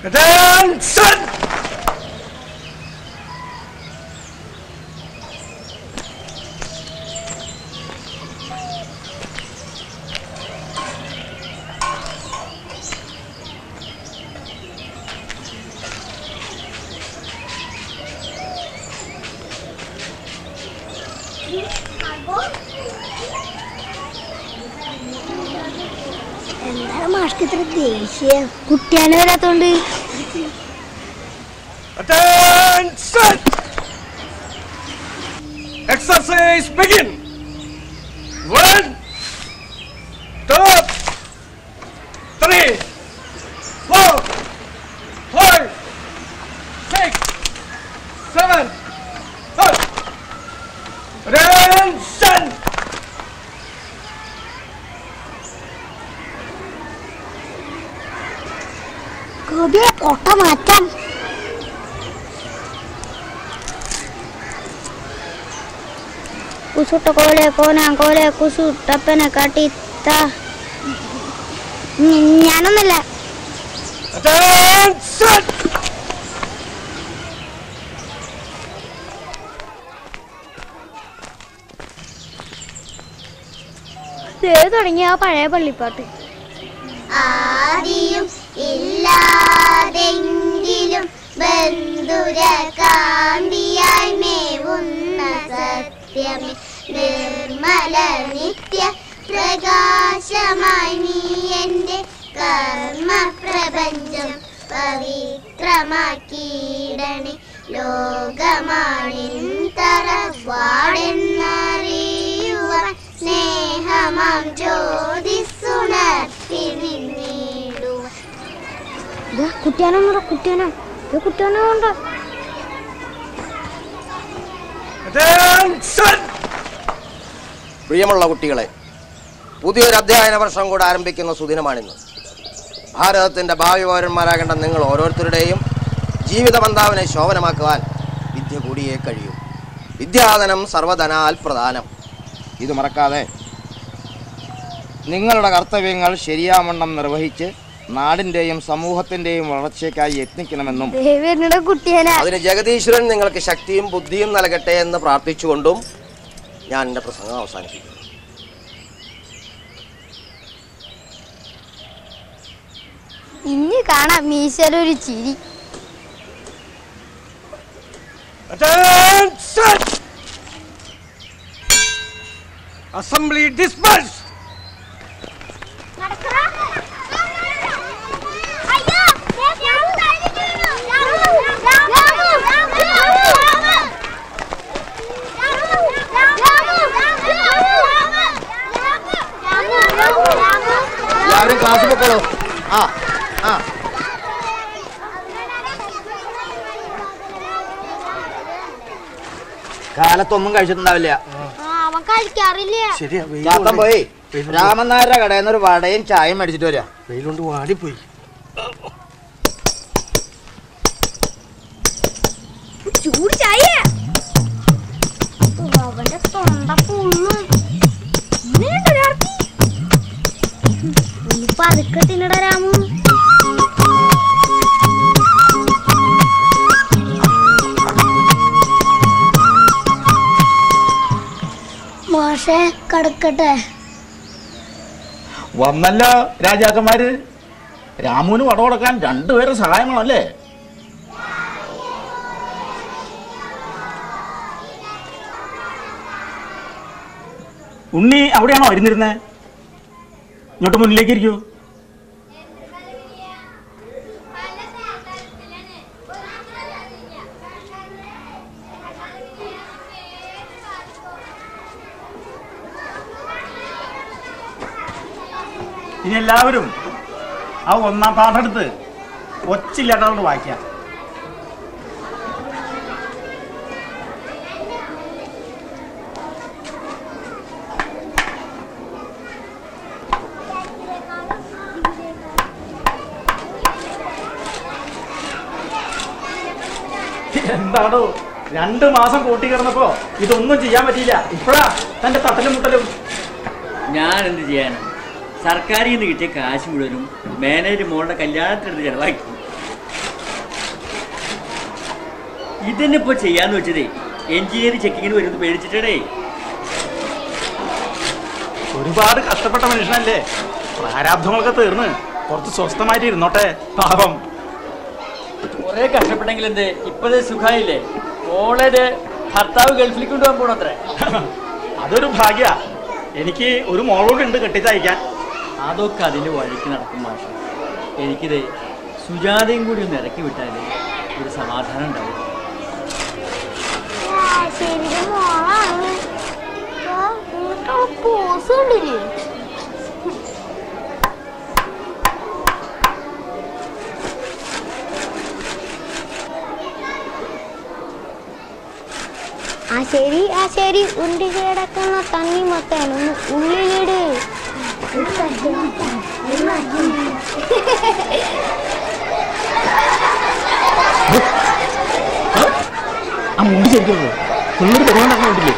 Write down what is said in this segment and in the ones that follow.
Attention! എന്താണ് മാഷ്ക്ക് ഇത്ര ദേഷ്യം കുട്ടിയാനെ വരാത്തോണ്ട് Attention! Exercise begin! One, two, three, four, five, six, seven, eight. Attention! ഗോപിയെ കൊട്ട മാറ്റാം കുസുട്ട കോലെ കോന കോലെ കുസുട്ടപ്പനെ കാട്ടിത്ത ഞാനൊന്നല്ല Attention! തുടങ്ങിയ ആ പഴയ പള്ളിപ്പാട്ട് ആദിയും ഇല്ലാതെങ്കിലും ബന്ധുര കാന്തിയായി മേവുന്ന സത്യമേ നിർമ്മല നിത്യ പ്രകാശമായി നീ എൻ്റെ കർമ്മ പ്രപഞ്ചം പവിത്രമാക്കിയിടണേ ലോകമാണിൻ തറവാടെന്നറിയുവാൻ സ്നേഹമാം ജ്യോതിസുണർത്തി നിന്നിടുവാൻ കുട്ടിയാനോ കുട്ടിയാനോ ഇത് കുട്ടിയാനോ ഉണ്ടോ Attention! പ്രിയമുള്ള കുട്ടികളെ പുതിയൊരു അധ്യയന വർഷം കൂടെ ആരംഭിക്കുന്ന സുദിനമാണിന്ന് ഭാരതത്തിൻ്റെ ഭാവി പൗരന്മാരാകേണ്ട നിങ്ങൾ ഓരോരുത്തരുടെയും ജീവിത ബന്ധാവിനെ ശോഭനമാക്കുവാൻ വിദ്യ കൂടിയേ കഴിയൂ വിദ്യാധനം സർവധനാൽ പ്രധാനം ഇത് മറക്കാതെ നിങ്ങളുടെ കർത്തവ്യങ്ങൾ ശരിയാവണ്ണം നിർവഹിച്ച് നാടിൻ്റെയും സമൂഹത്തിൻ്റെയും വളർച്ചയ്ക്കായി യത്നിക്കണമെന്നും ദേവിയുടെ കുട്ടിയാനാ അതിന് ജഗദീശ്വരൻ നിങ്ങൾക്ക് ശക്തിയും ബുദ്ധിയും നൽകട്ടെ എന്ന് പ്രാർത്ഥിച്ചുകൊണ്ടും ഞാൻ എൻ്റെ പ്രസംഗം അവസാനിപ്പിക്കുന്നു ഇനി കാണാം മീശയിലൊരു ചിരി Attention! Assembly dispersed! എല്ലാവരും ക്ലാസ്സിൽ പൊക്കോളൂ ആ ആ കാലത്തൊന്നും കഴിച്ചിട്ടുണ്ടാവില്ല അവൻ കഴിക്കാറില്ല ശരിയാ ചാത്തൻ പോയി രാമൻ നായരുടെ കടയിൽ നിന്ന് ഒരു വടയും ചായയും മേടിച്ചിട്ട് വരിക വെയിലുകൊണ്ട് വാടിപ്പോയി ചൂട് ചായ അവന്റെ തൊണ്ട പൊള്ളു പതുക്കെ തിന്നട രാമു മാഷെ കടക്കട്ടെ വന്നല്ലോ രാജാക്കന്മാര് രാമുവിന് വട കൊടുക്കാൻ രണ്ടുപേരെ സഹായമാണല്ലേ ഉണ്ണി അവിടെയാണോ ഇരുന്നിരുന്നേ ഇങ്ങോട്ട് മുന്നിലേക്ക് ഇരിക്കൂ ഇനി എല്ലാവരും ആ ഒന്നാം പാഠം എടുത്ത് ഒച്ചില്ലാട്ടോട് വായിക്കാം എന്താണോ രണ്ട് മാസം കൂട്ടി കിടന്നപ്പോ ഇതൊന്നും ചെയ്യാൻ പറ്റിയില്ല ഇപ്പഴാ തന്റെ തട്ടലും മുട്ടലും ഞാൻ എന്ത് ചെയ്യാനാണ് സർക്കാരിൽ നിന്ന് കിട്ടിയ കാശ് മുഴുവനും മാനേജർ മോളുടെ കല്യാണത്തിനെടുത്ത് ചെലവാക്കി ഇതന്നെ ഇപ്പൊ ചെയ്യാന്ന് വെച്ചതേ എഞ്ചിനീയറിംഗ് ചെക്കിങ്ങിന് വരുന്നത് പേടിച്ചിട്ടേ ഒരുപാട് കഷ്ടപ്പെട്ട മനുഷ്യനല്ലേ പ്രാരാബ്ധങ്ങളൊക്കെ തീർന്ന് കുറച്ച് സ്വസ്ഥമായിട്ട് ഇരുന്നോട്ടെ പാപം കുറെ കഷ്ടപ്പെട്ടെങ്കിൽ എന്ത് ഇപ്പഴേ സുഖായില്ലേ ഓളേത് ഭർത്താവ് ഗൾഫിലേക്ക് കൊണ്ടുപോകാൻ പോണത്രേ അതൊരു ഭാഗ്യ എനിക്ക് ഒരു മോളോട് ഉണ്ട് കെട്ടിച്ചയക്കാൻ അതൊക്കെ അതിന്റെ വഴിക്ക് നടക്കും മാഷ എനിക്കിത് സുജാതയും കൂടി ഒന്ന് ഇറക്കി വിട്ടാലേ ഒരു സമാധാനം ഉണ്ടാവും ശരിക്കും മോളാണ് പോസ് കണ്ടില്ലേ ആ ശരി ആ ശരി ഉണ്ടി കിടക്കുന്ന തണ്ണി മത്തേണ് ഉള്ളിലിട് ആ മുമ്പ് ശരിക്കും പിള്ളേർ പെരുമാണ്ടാക്കാൻ വേണ്ടില്ലേ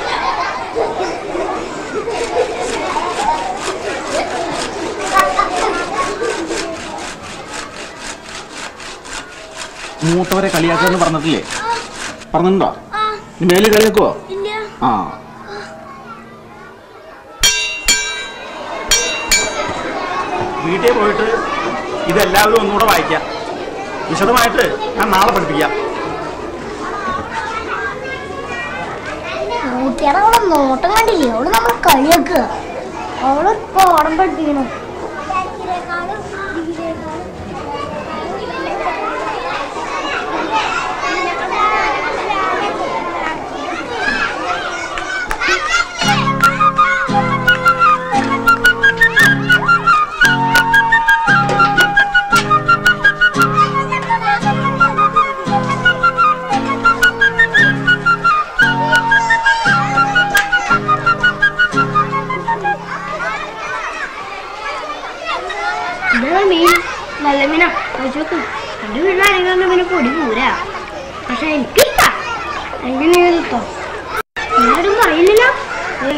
മൂത്തവരെ കളിയാക്കാന്ന് പറഞ്ഞിട്ടില്ലേ പറഞ്ഞിട്ടുണ്ടോ നീ മേലിൽ കളിയാക്കുവോ ആ വീട്ടിൽ പോയിട്ട് ഇതെല്ലാവരും ഒന്നുകൂടെ വായിക്കാം വിശദമായിട്ട് ഞാൻ നാളെ പഠിപ്പിക്കാം കുട്ടിയുടെ അവളെ നോട്ടം കണ്ടില്ലേ അവള് നമ്മളെ കളിയാക്കുക അവള് പാഠം പഠിപ്പിക്കണം ഇതാണ് മീൻ നല്ല മീനാ നോക്ക് എന്റെ വീട്ടിലാരെങ്കിലും പിന്നെ പൊടി പൂരാ പക്ഷെ എനിക്കിഷ്ട എനിക്ക് നീ കിട്ടോ ആരും പറയില്ലല്ലോ ഏയ്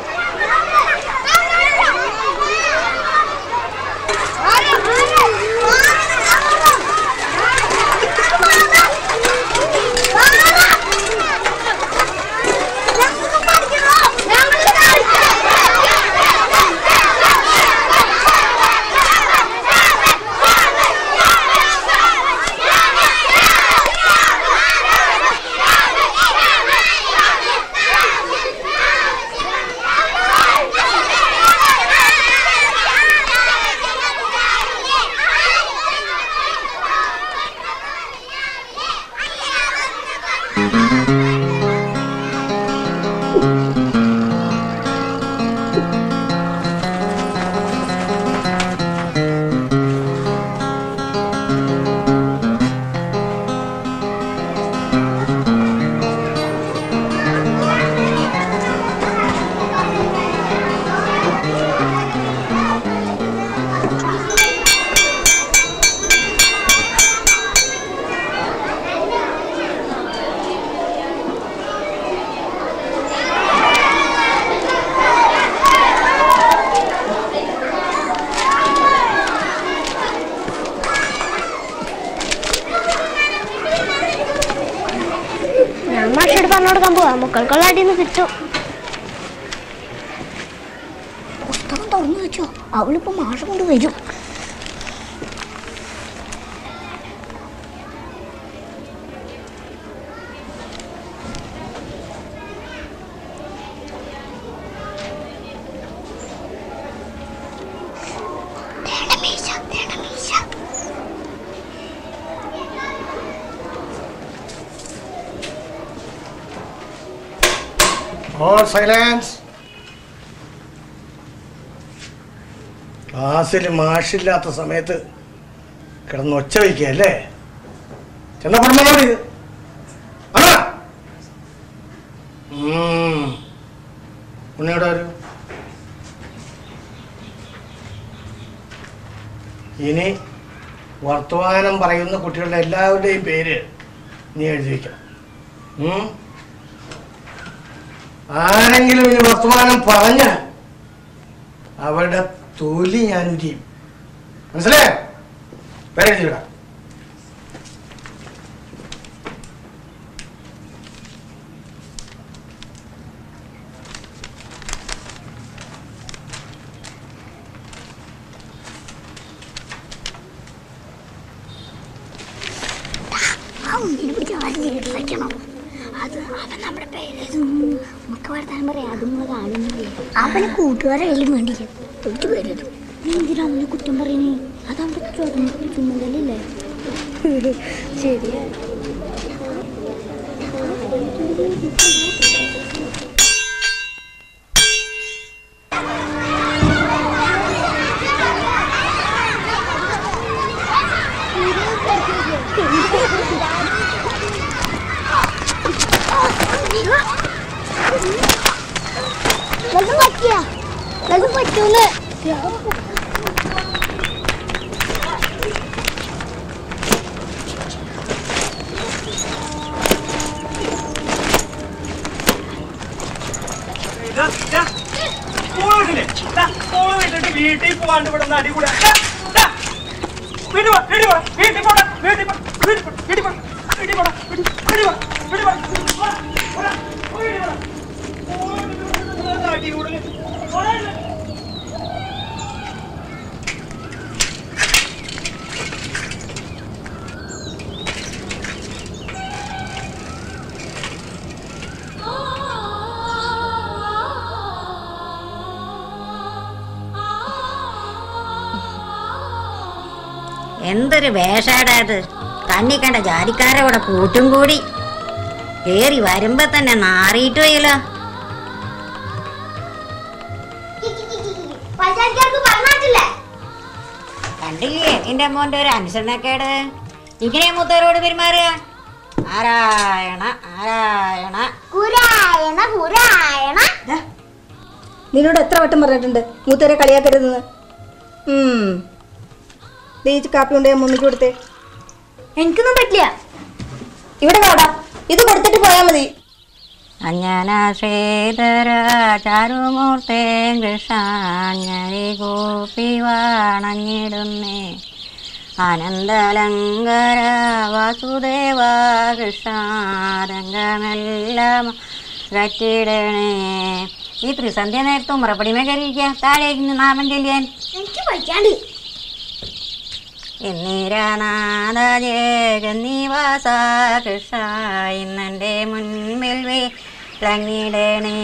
ഞാൻ മാഷോട് പറഞ്ഞു കൊടുക്കാൻ പോവാ മക്കൾക്കുള്ള അടിയിൽ നിന്ന് കിട്ടും പുസ്തകം തുറന്നു വെച്ചോ അവളിപ്പോ മാഷ കൊണ്ട് വരും ഓൾ സൈലൻസ് ക്ലാസ്സിൽ മാഷില്ലാത്ത സമയത്ത് കിടന്ന് ഒച്ച വയ്ക്കുക അല്ലേ ചെന്ന പറഞ്ഞോളി ഉണ്ണിയുടെ ഒരു ഇനി വർത്തമാനം പറയുന്ന കുട്ടികളുടെ എല്ലാവരുടെയും പേര് നീ എഴുതി വയ്ക്കണം ഉം? ആരെങ്കിലും ഇനി വർത്തമാനം പറഞ്ഞ് അവരുടെ തൊലി ഞാൻ ഉരിയും മനസ്സിലായോ പേരെഴുതിവിടാം പിടിച്ച് വലിയിട്ട് വെക്കണം അത് അവൻ നമ്മുടെ പേര് നമുക്ക് വർത്താനം പറയാം അതും നമ്മൾ കാണുന്നില്ലേ അവനെ കൂട്ടുകാരെല്ലാം വേണ്ടില്ല തൊട്ട് പേരും നീ എന്തിനാ അവനെ കുറ്റം പറയണേ അത് അവന്റെ ചുമ- ചുമതലയില്ലേ ശരിയാ വെള്ളം പറ്റിയ വെള്ളം പറ്റൂന്ന് വീട്ടിൽ പോവാണ്ട് ഇവിടെ നിന്ന് അടികൂടാ വീട്ടിൽ പോ വീട്ടിൽ പോ വീട്ടിൽ പോടാ വീട്ടിൽ പോ വീട്ടിൽ പോ വീട്ടിൽ പോ വീട്ടിൽ പോടാ വീട്ടിൽ വീട്ടിൽ പോ വീട്ടിൽ പോ പോടാ, പോടാ, വീട്ടിൽ പോടാ. പോടാ, അടികൂടല്. പോടാ. എന്തൊരു വേഷാടാ അത് കണ്ണി കണ്ട ജാതിക്കാരെ കൂടെ കൂട്ടും കൂടി കേറി വരുമ്പോ തന്നെ നാറിയിട്ട് പോയല്ലോ പഞ്ചായത്തുകാർക്ക് പറഞ്ഞിട്ടില്ലേ കണ്ടില്ലേ നിന്റെ മോന്റെ ഒരു അനുസരണക്കേട് ഇങ്ങനെ മൂത്തവരോട് പെരുമാറുക നാരായണ നാരായണ കുരായണ കുരായണ നിന്നോട് എത്ര വട്ടം പറഞ്ഞിട്ടുണ്ട് മൂത്തരെ കളിയാക്കരുതെന്ന് ഉം. ദേ ഈ കാപ്പി കൊണ്ട് ഞാൻ മമ്മിക്ക് കൊടുത്തേ എനിക്കൊന്നും പറ്റില്ല ഇവിടെ വാടാ ഇത് കൊടുത്തിട്ട് പോയാ മതി അഞ്ജന ശ്രീധര ചാരുമൂർത്തേ കൃഷ്ണി ഗോപി വാണഞ്ഞിടുന്നേ ആനന്ദലങ്കര വാസുദേവ കൃഷ്ണരംഗമെല്ലാം കറ്റിടണേ ഈ ത്രിസന്ധ്യ നേരത്തും മറപ്പടിമേ കയറിയിരിക്കുക താഴേക്ക് നാമം ചൊല്ലിയാൻ എനിക്ക് പഠിക്കാണ്ട് എന്നീരനാഥ ജഗന്നിവാസ കൃഷ്ണ ഇന്നെൻ്റെ മുൻപിൽ വിളങ്ങിടണേ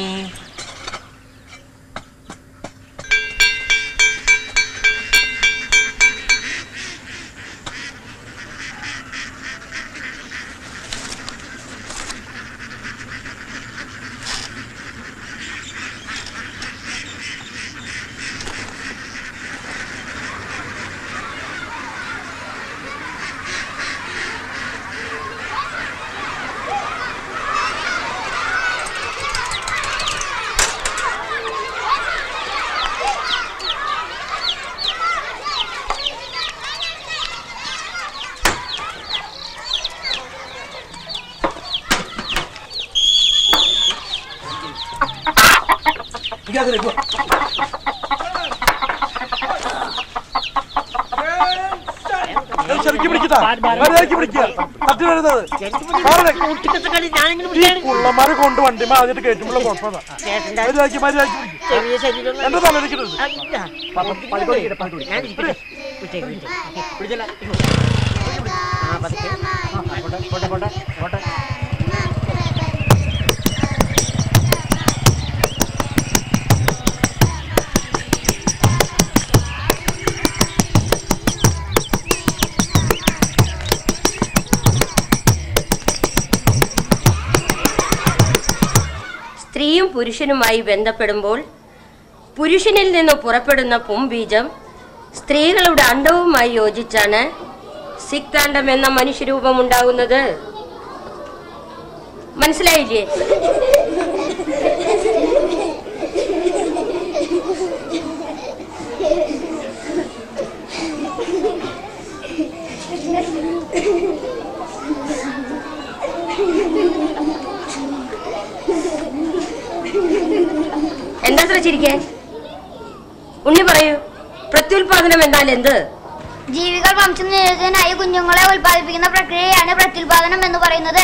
ശരിക്കും പിടിക്കട്ടാ മര്യാദക്ക് പിടിക്കുക തട്ടി വരുന്നത് കുള്ളന്മാരെ കൊണ്ട് വണ്ടി മാതിട്ട് കയറ്റുമ്പോൾ കുഴപ്പമില്ല മര്യാദക്ക് മര്യാദക്ക് പിടിക്കുക എന്റെ തലയിരിക്കരുത് സ്ത്രീയും പുരുഷനുമായി ബന്ധപ്പെടുമ്പോൾ പുരുഷനിൽ നിന്ന് പുറപ്പെടുന്ന പുംബീജം സ്ത്രീകളുടെ അണ്ടവുമായി യോജിച്ചാണ് സിക്താണ്ഡം എന്ന മനുഷ്യരൂപം ഉണ്ടാകുന്നത് മനസ്സിലായില്ലേ എന്താ അത്ര ചിരിക്കേ ഉണ്ണി പറയൂ പ്രത്യുൽപാദനം എന്നാൽ എന്ത് ജീവികൾ വംശം നിരോധനായി കുഞ്ഞുങ്ങളെ ഉൽപ്പാദിപ്പിക്കുന്ന പ്രക്രിയയാണ് പ്രത്യുൽപാദനം എന്ന് പറയുന്നത്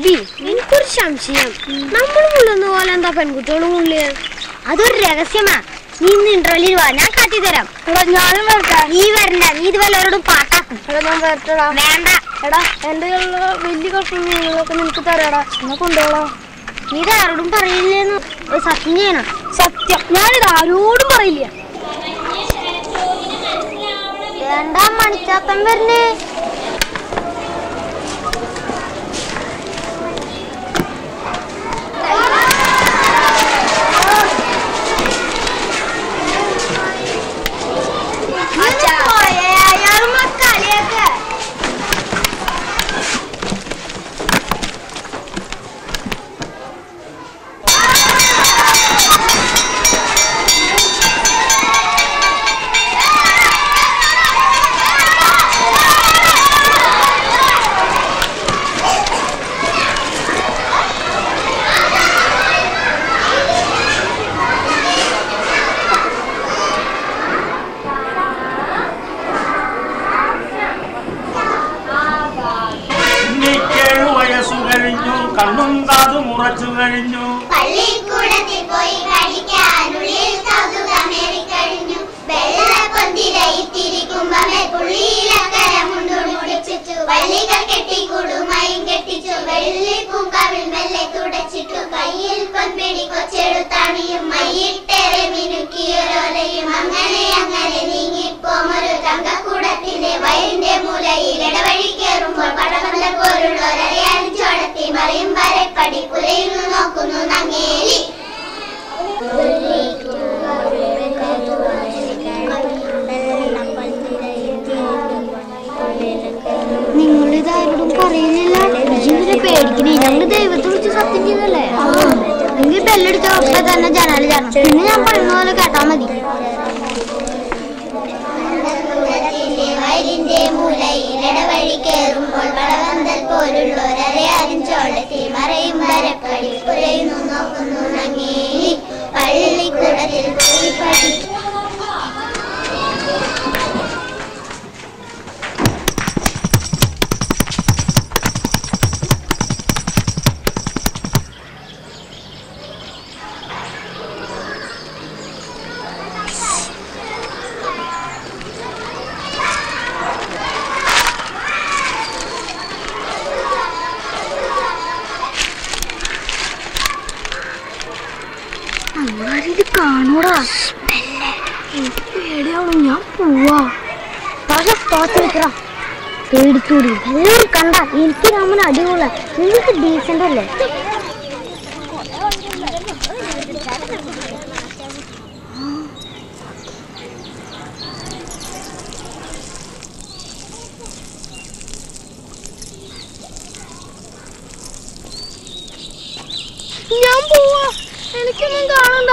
ഗോപി എനിക്കൊരു സംശയം നമ്മൾ മുള്ളുന്ന പോലെ എന്താ പെൺകുട്ടികളും മുള്ളിയ അതൊരു രഹസ്യമാ നീ ഇന്ന് ഇന്റർവ്യൂവിൽ വാ ഞാൻ കാട്ടിത്തരാം ഞാനും വരട്ടെ നീ വരണ്ട നീ ഇത് വല്ലവരോടും പാട്ടാക്കും ഞാൻ വരട്ടടാ വേണ്ട എടാ എന്റെ കയ്യിലുള്ള വലിയ കുഴപ്പങ്ങളൊക്കെ നിനക്ക് തരാടാ എന്നാ കൊണ്ടുപോടാ നീ ഇത് ആരോടും പറയില്ലേന്ന് ഒരു സത്യം ചെയ്യണം സത്യം ഞാനിത് ആരോടും പറയില്ല എന്താ മണിച്ചാത്തൻ വരുന്നേ എനിക്കേഴു വയസ്സു കഴിഞ്ഞു കണ്ണും കാതും ഉറച്ചു കഴിഞ്ഞു പള്ളിക്കൂടത്തിൽ പോയി പഠിക്കാനുള്ളിൽ കൗതുകമേറിക്കഴിഞ്ഞു വെള്ളപ്പൊന്തിരയിത്തിരി കുമ്പമേ പുള്ളിയിലക്കര മുണ്ടു മുടിച്ചിട്ടു വള്ളികൾ കെട്ടിക്കൂടുമായും കെട്ടിച്ചു വെള്ളി പൂങ്കാവിൽ മെല്ലെ തുടച്ചിട്ടു കയ്യിൽ പൊൻപിടി കൊച്ചെടുത്താണിയും മയ്യിട്ടേറെ മിനുക്കിയൊരോലയും അങ്ങനെ അങ്ങനെ നീങ്ങിപ്പോമൊരു തങ്കക്കൂടത്തിന്റെ വയറിന്റെ മൂലയിൽ ഇടവഴി കയറുമ്പോൾ പടമല്ല പോലുള്ളൊരറിയാൻ ചോടത്തി മറിയും വരെ പടി പുരയുന്നു നോക്കുന്നു നങ്ങേലി നിങ്ങളിതാരോടും പറയില്ലല്ലോ ഇതിനെ പേടിക്കണേ ഞങ്ങള് ദൈവത്തെ വിളിച്ച് സത്യം ചെയ്തല്ലേ നിങ്ങൾ ബെല്ലടിച്ച ഉറപ്പെ തന്നെ ജനാല് ചാടണം പിന്നെ ഞാൻ പറയുന്ന പോലെ കേട്ടാ മതി കൂടത്തിന്റെ വയലിന്റെ മൂലയിൽ ഇടവഴി കയറുമ്പോൾ വളവന്തൽ പോലുള്ളൊരറിയാനും ചോടത്തി മറയും വരപ്പടി പുരയുന്നു നോക്കുന്നു നങ്ങേലി പള്ളിക്കൂടത്തിൽ പോയി പഠി ഇത് കാണൂടാ എനിക്ക് പേടിയാവും ഞാൻ പോവാ പക്ഷെ തോറ്റിരിക്കറ പേടിച്ചൂടി എല്ലാവരും കണ്ട എനിക്ക് രാമൻ അടികൊള്ള നിങ്ങൾക്ക് ഡീസന്റ് അല്ലേ ഞാൻ പോവാ എനിക്കൊന്നും കാണണ്ട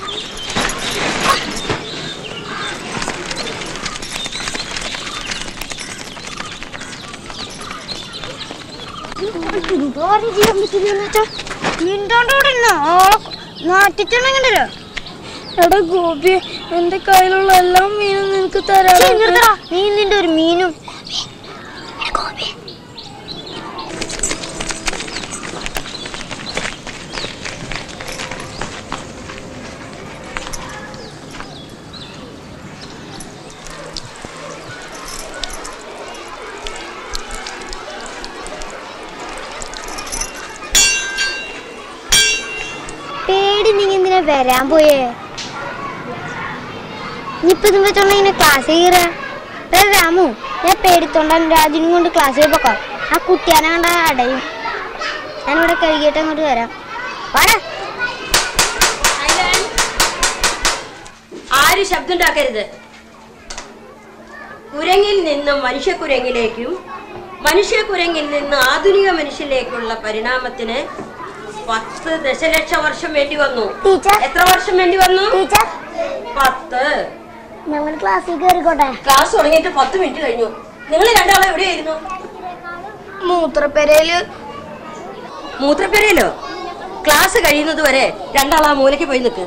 എന്തോരം ചെയ്യാൻ പറ്റില്ലെന്ന് വെച്ചാ മിണ്ടാണ്ടോടെ നാട്ടിട്ടുണ്ടെങ്കിലോ എടാ ഗോപി എന്റെ കയ്യിലുള്ള എല്ലാ മീനും നിനക്ക് തരാം നീ നിന്റെ ഒരു മീനും പേടി നീ എന്തിനാ വരാൻ പോയേ ഇനിയിപ്പൊ ഇതും വെച്ചോണ്ട് ഇങ്ങനെ ക്ലാസ് കയറാ എടാ രാമു ഞാൻ പേടിത്തോണ്ടാണ് രാജുനും കൊണ്ട് ക്ലാസ്സിൽ പോക്കാം ആ കുട്ടിയാനെ കണ്ട അടയും ഞാനിവിടെ കഴുകിയിട്ട് അങ്ങോട്ട് വരാം വാടാ ആരും ശബ്ദം ഉണ്ടാക്കരുത് കുരങ്ങിൽ നിന്നും മനുഷ്യക്കുരങ്ങിലേക്കും മനുഷ്യക്കുരങ്ങിൽ നിന്ന് ആധുനിക മനുഷ്യരിലേക്കുള്ള പരിണാമത്തിന് പത്ത് ദശലക്ഷം വർഷം വേണ്ടി വന്നു ടീച്ചർ എത്ര വർഷം വേണ്ടി വന്നു ടീച്ചർ പത്ത് ഞങ്ങൾ ക്ലാസ്സിൽ കയറിക്കോട്ടെ ക്ലാസ് തുടങ്ങിയിട്ട് പത്ത് മിനിറ്റ് കഴിഞ്ഞു നിങ്ങൾ രണ്ടാളും എവിടെയായിരുന്നു മൂത്രപ്പെരയില് മൂത്രപ്പെരയിലോ ക്ലാസ് കഴിയുന്നത് വരെ രണ്ടാളാ മൂലയ്ക്ക് പോയി നിൽക്ക്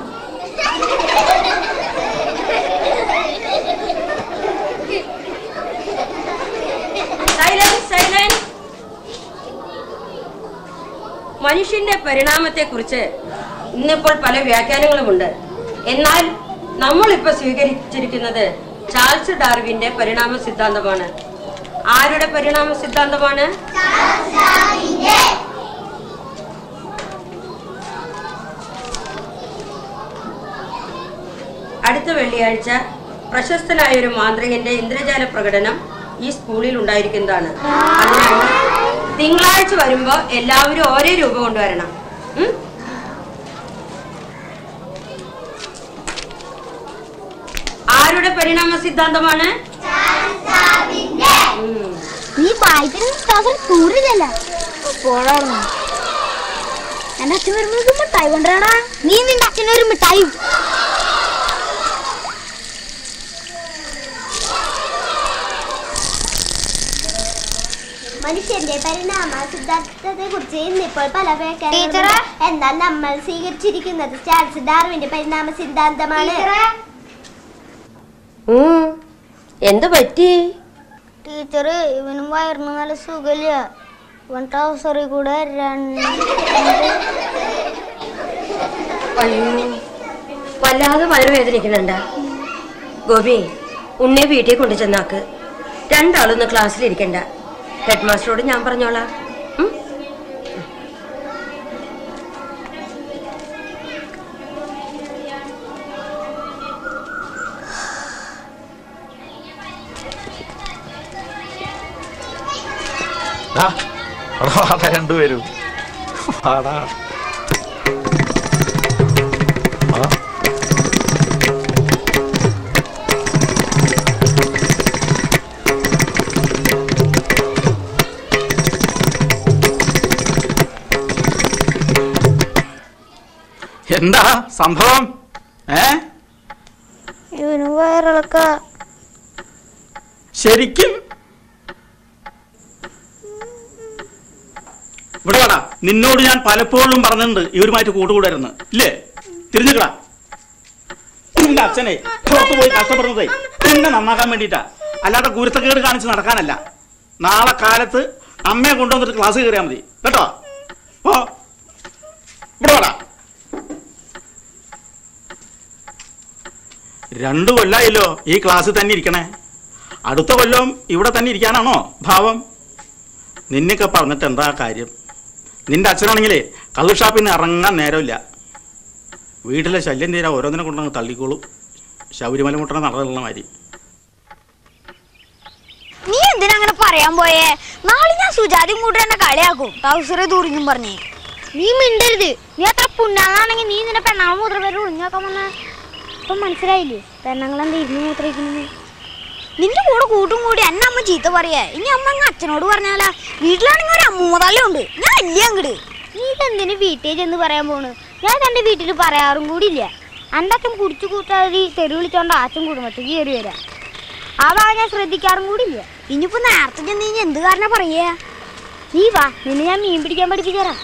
സൈലൻസ് സൈലൻസ് മനുഷ്യന്റെ പരിണാമത്തെക്കുറിച്ച് ഇന്നിപ്പോൾ പല വ്യാഖ്യാനങ്ങളുമുണ്ട് എന്നാൽ നമ്മൾ ഇപ്പൊ സ്വീകരിച്ചിരിക്കുന്നത് ചാൾസ് ഡാർവിന്റെ പരിണാമ സിദ്ധാന്തമാണ് ആരുടെ പരിണാമ സിദ്ധാന്തമാണ് അടുത്ത വെള്ളിയാഴ്ച പ്രശസ്തനായ ഒരു മാന്ത്രികന്റെ ഇന്ദ്രജാല പ്രകടനം ഈ സ്കൂളിൽ ഉണ്ടായിരിക്കുന്നതാണ് അതിനാൽ തിങ്കളാഴ്ച വരുമ്പോ എല്ലാവരും ഓരോ രൂപ കൊണ്ടുവരണം ഉം? ആരുടെ പരിണാമ സിദ്ധാന്തമാണ് ഉം. നീ വായിക്കുന്ന പുസ്തകം തൂറില്ലല്ല പോടാ എന്റെ അച്ഛൻ വരുമ്പോഴേക്കും മിഠായി കൊണ്ടുവരണ നീ നിന്റെ അച്ഛനൊരു മിഠായി മനുഷ്യന്റെ പരിണാമ സിദ്ധാന്തത്തെ കുറിച്ച് ഇന്നിപ്പോൾ പല വ്യാഖ്യാനങ്ങളുണ്ട്. എന്നാൽ നമ്മൾ സ്വീകരിച്ചിരിക്കുന്നത് ചാൾസ് ഡാർവിന്റെ പരിണാമ സിദ്ധാന്തമാണ് ഉം. എന്ത് പറ്റി ടീച്ചർ ഇവനും വയറിന് നല്ല സുഖമില്ല ഇവൻ ട്രൗസറിൽ കൂടെ രണ്ട് അയ്യോ വല്ലാതെ വയറുവേദനിക്കുന്നുണ്ട ഗോപി ഉണ്ണിയെ വീട്ടിൽ കൊണ്ടു ചെന്നാക്ക് രണ്ടാളൊന്ന് ക്ലാസ്സിലിരിക്കണ്ട ഹെഡ് മാസ്റ്ററോട് ഞാൻ പറഞ്ഞോളാം ഉം? ആ, അവിടെ വാടാ രണ്ടുപേരും വാടാ ആ എന്താ സംഭവം ഏ ഇവനും വയറിളക്ക ശരിക്കും ഇവിടെ വാടാ നിന്നോട് ഞാൻ പലപ്പോഴും പറഞ്ഞിട്ടുണ്ട് ഇവരുമായിട്ട് കൂട്ടുകൂടരുന്ന് ഇല്ലേ തിരിഞ്ഞിക്കടാ നിന്റെ അച്ഛനെ പുറത്തു പോയി കഷ്ടപ്പെടുന്നതേ നിന്നെ നന്നാക്കാൻ വേണ്ടിയിട്ടാ അല്ലാതെ ഗുരുത്തക്കേട് കാണിച്ച് നടക്കാനല്ല നാളെ കാലത്ത് അമ്മയെ കൊണ്ടുവന്നിട്ട് ക്ലാസ് കയറിയാൽ മതി കേട്ടോ ഓ ഇവിടെ വാടാ രണ്ടു കൊല്ലായില്ലോ ഈ ക്ലാസ്സിൽ തന്നെ ഇരിക്കണേ അടുത്ത കൊല്ലം ഇവിടെ തന്നെ ഇരിക്കാനാണോ ഭാവം നിന്നൊക്കെ പറഞ്ഞിട്ട് എന്താ കാര്യം നിന്റെ അച്ഛനാണെങ്കിലേ കള്ള് ഷാപ്പിൽ നിന്ന് ഇറങ്ങാൻ നേരമില്ല വീട്ടിലെ ശല്യം തീരാ ഓരോന്നിനെ കൊണ്ടങ്ങ് തള്ളിക്കോളൂ ശബരിമല മുട്ടണ നടന്നുള്ള മാതിരി നീ എന്തിനാ അങ്ങനെ പറയാൻ പോയേ നാളെ ഞാൻ സുജാതി കൂടെ എന്നെ കളിയാക്കും ട്രൗസറെ തൂറിഞ്ഞും പറഞ്ഞേ നീ മിണ്ടരുത് നീ അത്ര പുണ്ണാണെങ്കിൽ നീ നിന്നെ പെണ്ണാൾ മൂത്ര പേര് ഒളിഞ്ഞാക്കാൻ വന്ന ഇപ്പൊ മനസ്സിലായില്ലേ പെണ്ണങ്ങളെന്താ ഇരുന്ന് മൂത്രയിക്കുന്നത് നിന്റെ കൂടെ കൂട്ടും കൂടി എന്നെ അമ്മ ചീത്ത പറയാ ഇനി അമ്മ അങ്ങ് അച്ഛനോട് പറഞ്ഞാലാ വീട്ടിലാണെങ്കിൽ ഒരു അമ്മൂതല്ലുണ്ട് ഞാൻ ഇല്ല അങ്ങട് നീ ഇതെന്തിനു വീട്ടിൽ ചെന്ന് പറയാൻ പോണ് ഞാൻ തന്റെ വീട്ടിൽ പറയാറും കൂടി ഇല്ല എൻ്റെ അച്ഛൻ കുടിച്ചു കൂട്ടാതി തെരു വിളിച്ചോണ്ട് അച്ഛൻ കുടുംബത്തിൽ കയറി വരാം ആ ഭാഗം ഞാൻ ശ്രദ്ധിക്കാറും കൂടി ഇല്ല ഇനിയിപ്പോ നേരത്തെ ചെന്ന് ഇനി എന്ത് കാരണം പറയാ നീ വാ നിന്നെ ഞാൻ മീൻ പിടിക്കാൻ പഠിപ്പിച്ചേരാ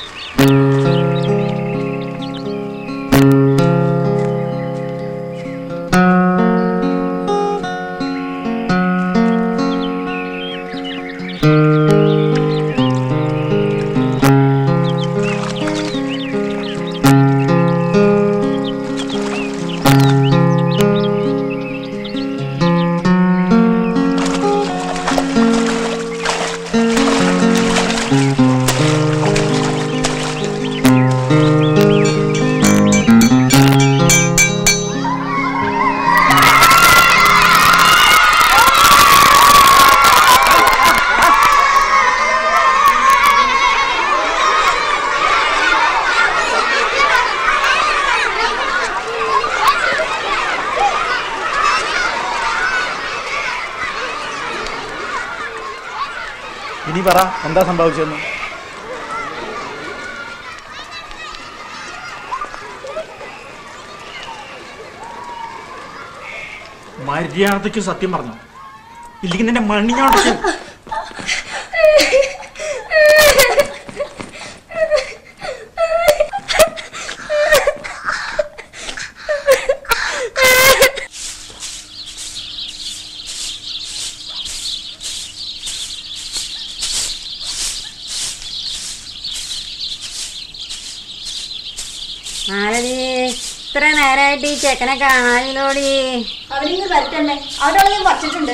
ഇനി പറ എന്താ സംഭവിച്ചതെന്ന് മര്യാദയ്ക്ക് സത്യം പറഞ്ഞു ഇല്ലെങ്കിൽ നിന്റെ മണിഞ്ഞോട്ട് ആരടി ഇത്ര നേരമായിട്ട് ഈ ചെക്കനെ കാണാനില്ലോടി അവനിങ്ങ് വരട്ടെ അവിടെ ഞാൻ വച്ചിട്ടുണ്ട്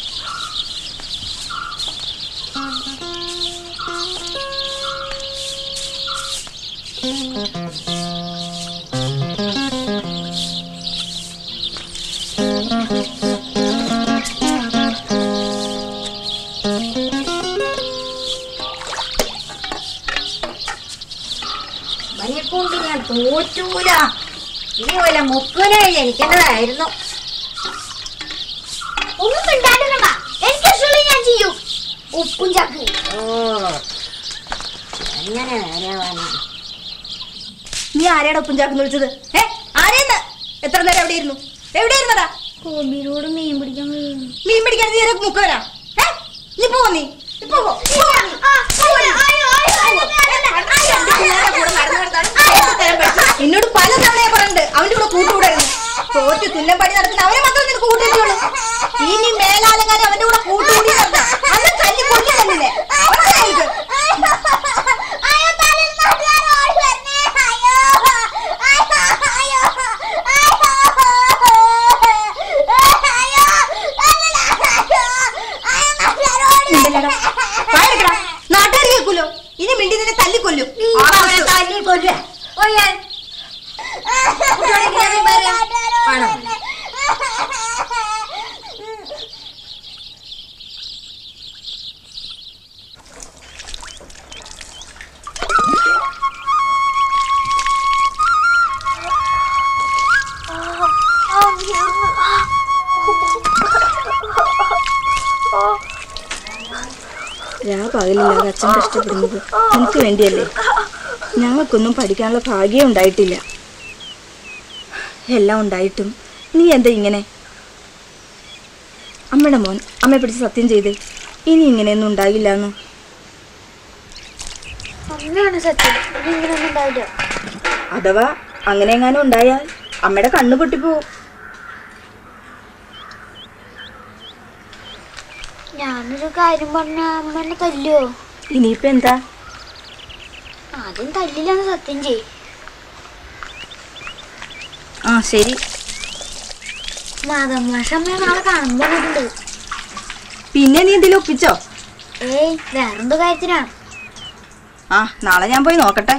അവനെ കൊണ്ട് ഞാൻ തോറ്റൂല ഇനി വല്ല മുക്കുനെ ജനിക്കേണ്ടതായിരുന്നു ഒന്നും മിണ്ടാണ്ടിരുന്നണ്ട എനിക്ക് ഇഷ്ടമുള്ളത് ഞാൻ ചെയ്യും ഉപ്പും ചക്കും ഓ അങ്ങനെ നേരെയാവാനാ നീ ആരെയാണ് ഒപ്പം ചാക്കുന്ന വിളിച്ചത് ഏ ആരെയെന്ന് എത്ര നേരം എവിടെ ഇരുന്നു എവിടെ ഇരുന്നടാ കോബിനോട് മീൻ പിടിക്കാൻ കഴിയുന്നു മീൻ പിടിക്കാൻ നീ എന്നെ മുക്കുവരാ ഏ നീ പോ നീ നീ പോ, പോ. പോ നീ. പോ നീ. എന്നോട് പല തവണയാ പറഞ്ഞിട്ട് അവന്റെ കൂടെ കൂട്ടുകൂടായിരുന്നു തോറ്റ് തുന്നം പടി നടക്കുന്ന അവനെ മാത്രം നിനക്ക് കൂട്ടിയിട്ടുള്ളൂ ഇനി മേലാലങ്കാരം അവന്റെ കൂടെ കൂട്ടുകൂടി നടന്ന അന്ന് തല്ലി കൊല്ലി തന്നില്ലേ മനസ്സിലായിക്ക്? മിണ്ടല്ലടാ. വായെടുക്കടാ. നാട്ടുകാർ കേൾക്കൂലോ ഇനി മിണ്ടി നിന്നെ തല്ലിക്കൊല്ലും തല്ലിക്കൊല്ലുക ഓയ്യാ ആണോ രാ പകലില്ലാതെ അച്ഛൻ കഷ്ടപ്പെടുന്നത് നിനക്ക് വേണ്ടിയല്ലേ ഞങ്ങൾക്കൊന്നും പഠിക്കാനുള്ള ഭാഗ്യം ഉണ്ടായിട്ടില്ല എല്ലാം ഉണ്ടായിട്ടും നീ എന്താ ഇങ്ങനെ അമ്മയുടെ മോൻ അമ്മയെ പിടിച്ച് സത്യം ചെയ്തേ ഇനി ഇങ്ങനെയൊന്നും ഉണ്ടാകില്ല എന്ന് അമ്മയാണ് സത്യം ഇനി ഇങ്ങനെയൊന്നും ഉണ്ടാവില്ല അഥവാ അങ്ങനെ എങ്ങാനും ഉണ്ടായാൽ അമ്മയുടെ കണ്ണു പൊട്ടിപ്പോവും ഞാനൊരു കാര്യം പറഞ്ഞ അമ്മ എന്നെ തല്ലുവോ ഇനിയിപ്പോ എന്താ ആദ്യം തല്ലില്ലാന്ന് സത്യം ചെയ്യും ആ ശരി മാതമാഷ അമ്മയെ നാളെ കാണാൻ പറഞ്ഞിട്ടുണ്ട് പിന്നെ നീ എന്തെങ്കിലും ഒപ്പിച്ചോ ഏയ് വേറെന്തോ കാര്യത്തിനാ ആ നാളെ ഞാൻ പോയി നോക്കട്ടെ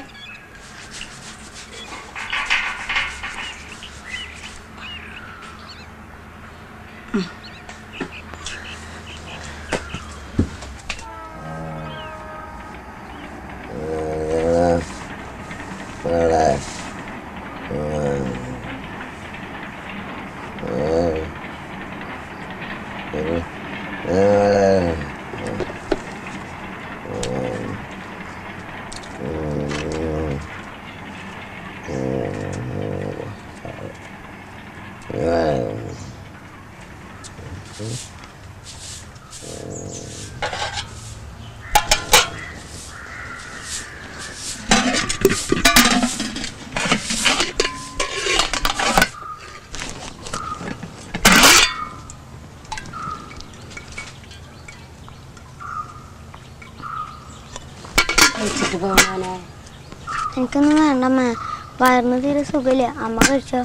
വെച്ചിട്ട് പോകാനേ എനിക്കൊന്നും വേണ്ടമ്മ വയറിന് തീരെ സുഖമില്ല അമ്മ കഴിച്ചോ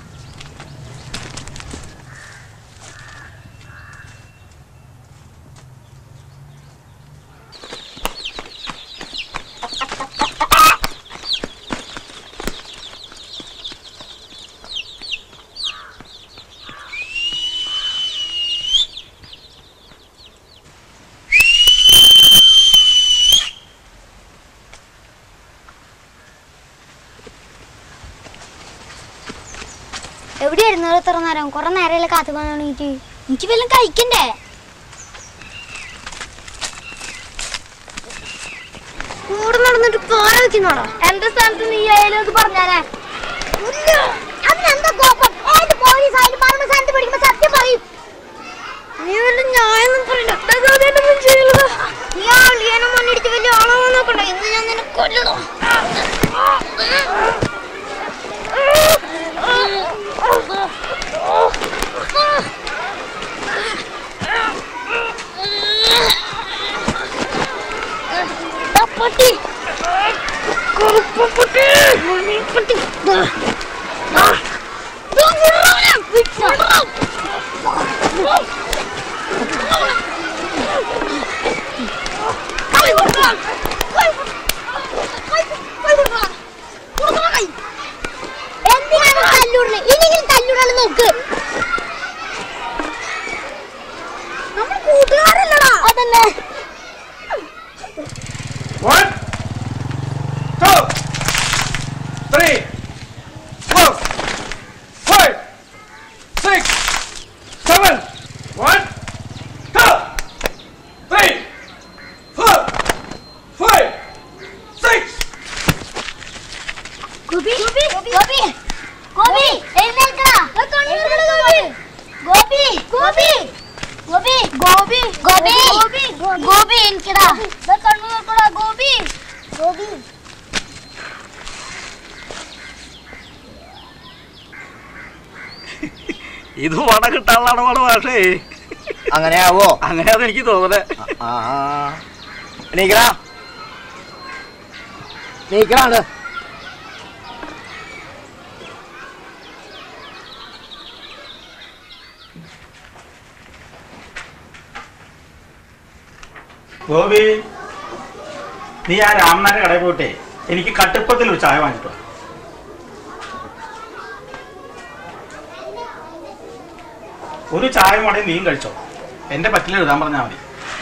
എവിടെയായിരുന്നു ഇത്ര നേരം കുറെ നേരമല്ലേ കാത്തു പോകാനാണെങ്കിൽ എനിക്ക് വല്ലതും കഴിക്കണ്ടേ കൂടെ നടന്നിട്ട് പോരാ വെക്കുന്നോടാ എന്റെ സ്ഥലത്ത് നീ ആയാലും അത് പറഞ്ഞാലേ അതിനെന്താ കോപ്പം ഏത് പോലീസ് ആയാലും പറഞ്ഞ സ്ഥലത്ത് പിടിക്കുമ്പോ സത്യം പറയും നീ വല്ല ഞാനൊന്നും പറയില്ല നീ ആ അളിയനെ മുന്നിടിച്ച് വലിയ ആളാണെന്ന് നോക്കണ്ട ഇന്ന് ഞാൻ നിന്നെ കൊല്ലണോ പട്ടി കുറുപ്പ പട്ടി പട്ടി തന്നെ One, two, three, four, five, six, seven. One, two, three, four, five, six. Gopi Gopi Gopi എഴുന്നേൽക്കടാ Gopi Gopi Gopi Gopi Gopi Gopi Gopi എനിക്കടാ കണ്ണു നോക്കടാ ഗോപി ഗോപി ഇത് വട കിട്ടാനുള്ള പാട് ഭാഷേ അങ്ങനെയാവോ അങ്ങനെയാന്ന് എനിക്ക് തോന്നണേ ആ നീക്കടാ നീക്കടാണ് ഗോപി നീ ആ രാമനാഥ കടയിൽ പോയിട്ടേ എനിക്ക് കട്ടിപ്പത്തിൽ ഒരു ചായ വാങ്ങിട്ടോ ഒരു ചായ മടേ നീയും കഴിച്ചോ എന്റെ പറ്റിൽ എഴുതാൻ പറഞ്ഞാൽ മതി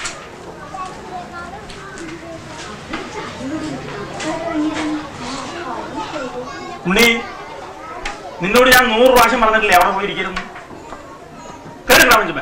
ഉണ്ണി നിന്നോട് ഞാൻ നൂറ് പ്രാവശ്യം പറഞ്ഞിട്ടില്ലേ അവിടെ പോയിരിക്കുന്നു കേട്ടിട്ടാ മഞ്ചുമേ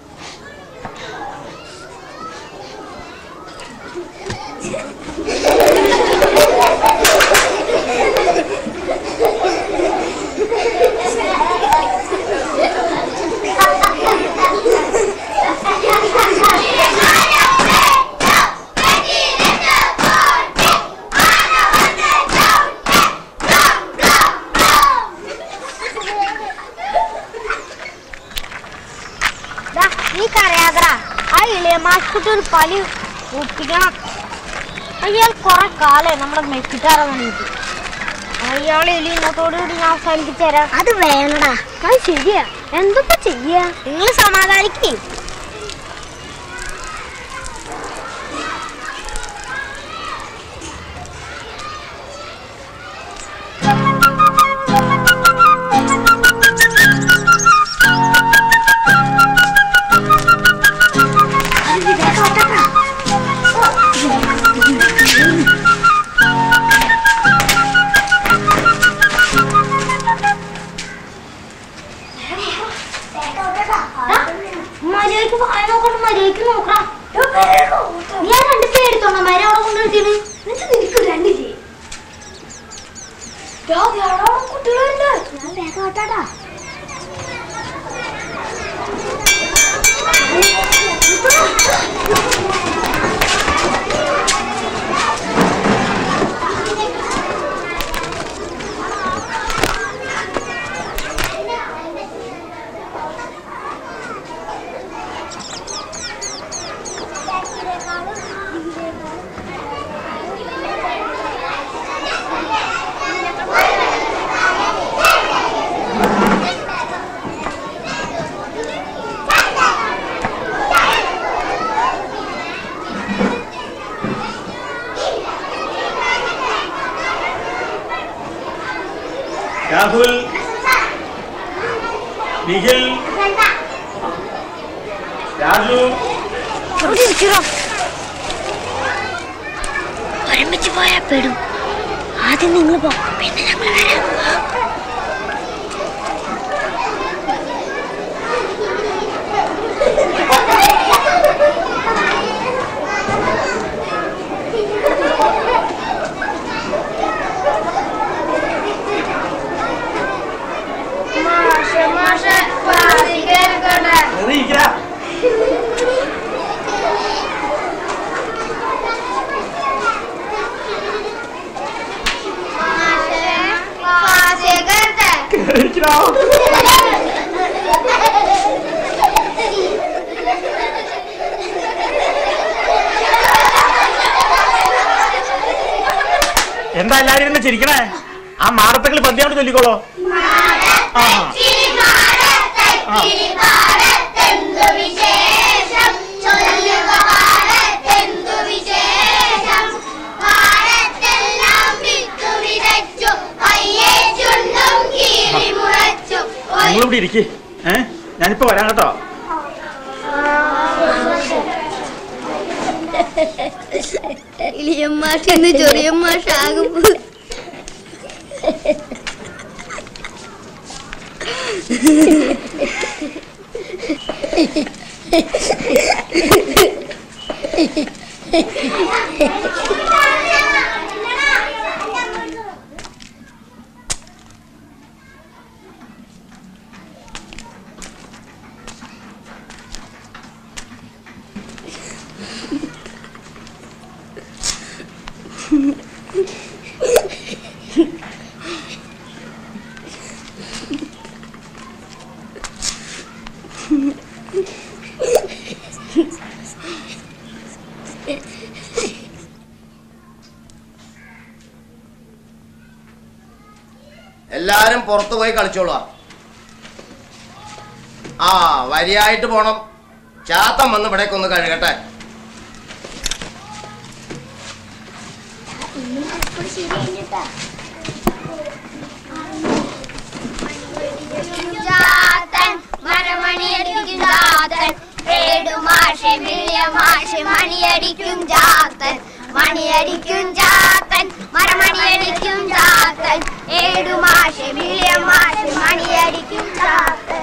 നീ കരയാതടാ ആ ഇളയ മാസ്കുട്ടി ഒരു പലി ഒപ്പിക്കണം അയാൾ കുറെ കാലേ നമ്മുടെ മെക്കിട്ടാറ വേണ്ടിട്ട് അയാൾ എലി ഇന്നത്തോടുകൂടി ഞാൻ അവസാനിപ്പിച്ചു തരാം അത് വേണടാ അത് ശരിയാ എന്തൊക്കെ ചെയ്യാ നിങ്ങൾ സമാധാനിക്കേ മര്യാദക്ക് വായ നോക്കണ്ട മര്യാദക്ക് നോക്കണം നീ ആ രണ്ട് പേടിത്തോണ്ട മര അവിടെ കൊണ്ടുവരുത്തിന് നിനക്ക് രണ്ടില്ലേ കുട്ടികളുണ്ട് ഞാൻ വേഗം ഓട്ടാടാ രാഹുൽ നിഖിൽ രാജു ഒരുമിച്ച് പോയാൽ പെടും ആദ്യം നിങ്ങൾ പോ പിന്നെ ഞങ്ങൾ വരാം മാഷെ മാഷെ ക്ലാസ്സിൽ കേൾക്കട്ടെ വെറുതെ ഇരിക്കടാ. ക്ലാസ്സിൽ കേൾക്കട്ടെ ഇരിക്കടാ. എന്താ എല്ലാരും ഇരുന്ന് ചിരിക്കണേ ആ മാടത്തക്കളി പദ്യം കൊണ്ട് ചൊല്ലിക്കോളോ ആ നിങ്ങളിവിടെ ഇരിക്കേ ഏ ഞാനിപ്പോ വരാം കേട്ടോ ഇളിയമ്മാഷെന്ന് ചെറിയമ്മാഷാകുമ്പോ എല്ലാരും പുറത്തു പോയി കളിച്ചോളുക ആ വരിയായിട്ട് പോണം ചാത്തം വന്ന് ഇവിടേക്ക് ഒന്ന് കഴുകട്ടെ ജാതൻ മരമണിയടിക്കും ജാതൻ ഏടുമാഷെ വലിയ മാഷെ മണിയടിക്കും ജാതൻ മണിയടിക്കും ജാതൻ മരമണിയടിക്കും ജാതൻ ഏടുമാഷെ വലിയ മാഷെ മണിയടിക്കും ജാതൻ